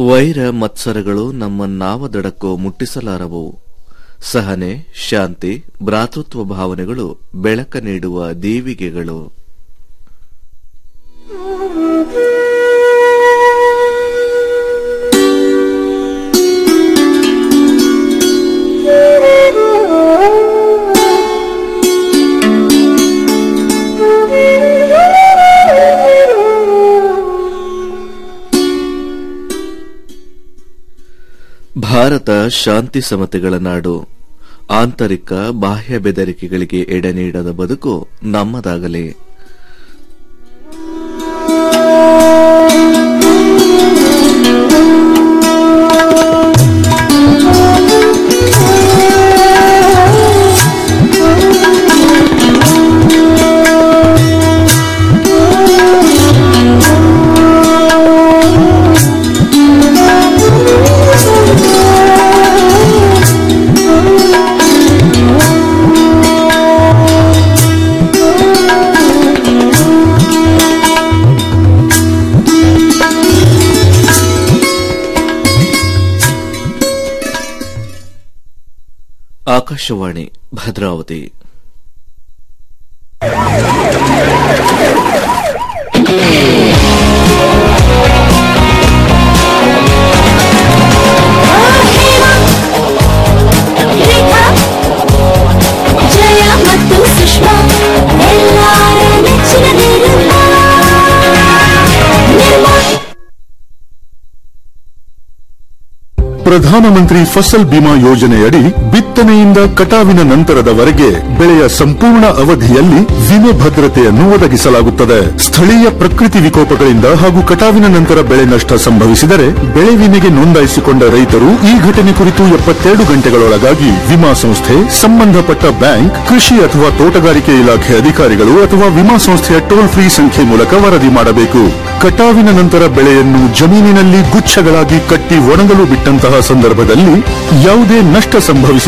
ವೈರ ಮತ್ಸರಗಳು ನಮ್ಮನ್ನಾವದಡಕ್ಕೋ ಮುಟ್ಟಿಸಲಾರವು ಸಹನೆ ಶಾಂತಿ ಭ್ರಾತೃತ್ವ ಭಾವನೆಗಳು ಬೆಳಕ ನೀಡುವ ದೀವಿಗೆಗಳು ಭಾರತ ಶಾಂತಿ ಸಮತೆಗಳ ನಾಡು ಆಂತರಿಕ ಬಾಹ್ಯ ಬೆದರಿಕೆಗಳಿಗೆ ಎಡೆ ನೀಡದ ಬದುಕು ನಮ್ಮದಾಗಲಿ ಆಕಾಶವಾಣಿ ಭದ್ರಾವತಿ ಜಯ ಮತ್ತು ಸುಷ್ಮಾ ಎಲ್ಲಾರ ನೆಚ್ಚಿನ ನಿರ್ಮಾ ನಿರ್ಮಾ ಪ್ರಧಾನಮಂತ್ರಿ ಫಸಲ್ ಬಿಮಾ ಯೋಜನೆಯಡಿ ಬಿತ್ತನೆಯಿಂದ ಕಟಾವಿನ ನಂತರದವರೆಗೆ ಬೆಳೆಯ ಸಂಪೂರ್ಣ ಅವಧಿಯಲ್ಲಿ ವಿಮೆ ಭದ್ರತೆಯನ್ನು ಒದಗಿಸಲಾಗುತ್ತದೆ ಸ್ಥಳೀಯ ಪ್ರಕೃತಿ ವಿಕೋಪಗಳಿಂದ ಹಾಗೂ ಕಟಾವಿನ ನಂತರ ಬೆಳೆ ನಷ್ಟ ಸಂಭವಿಸಿದರೆ ಬೆಳೆ ವಿಮೆಗೆ ನೋಂದಾಯಿಸಿಕೊಂಡ ರೈತರು ಈ ಘಟನೆ ಕುರಿತು ಎಪ್ಪತ್ತೆರಡು ಗಂಟೆಗಳೊಳಗಾಗಿ ವಿಮಾ ಸಂಸ್ಥೆ ಸಂಬಂಧಪಟ್ಟ ಬ್ಯಾಂಕ್ ಕೃಷಿ ಅಥವಾ ತೋಟಗಾರಿಕೆ ಇಲಾಖೆ ಅಧಿಕಾರಿಗಳು ಅಥವಾ ವಿಮಾ ಸಂಸ್ಥೆಯ ಟೋಲ್ ಫ್ರೀ ಸಂಖ್ಯೆ ಮೂಲಕ ವರದಿ ಮಾಡಬೇಕು ಕಟಾವಿನ ನಂತರ ಬೆಳೆಯನ್ನು ಜಮೀನಿನಲ್ಲಿ ಗುಚ್ಛಗಳಾಗಿ ಕಟ್ಟಿ ಒಣಗಲು ಬಿಟ್ಟಂತಹ ಸಂದರ್ಭದಲ್ಲಿ ಯಾವುದೇ ನಷ್ಟ ಸಂಭವಿಸಿ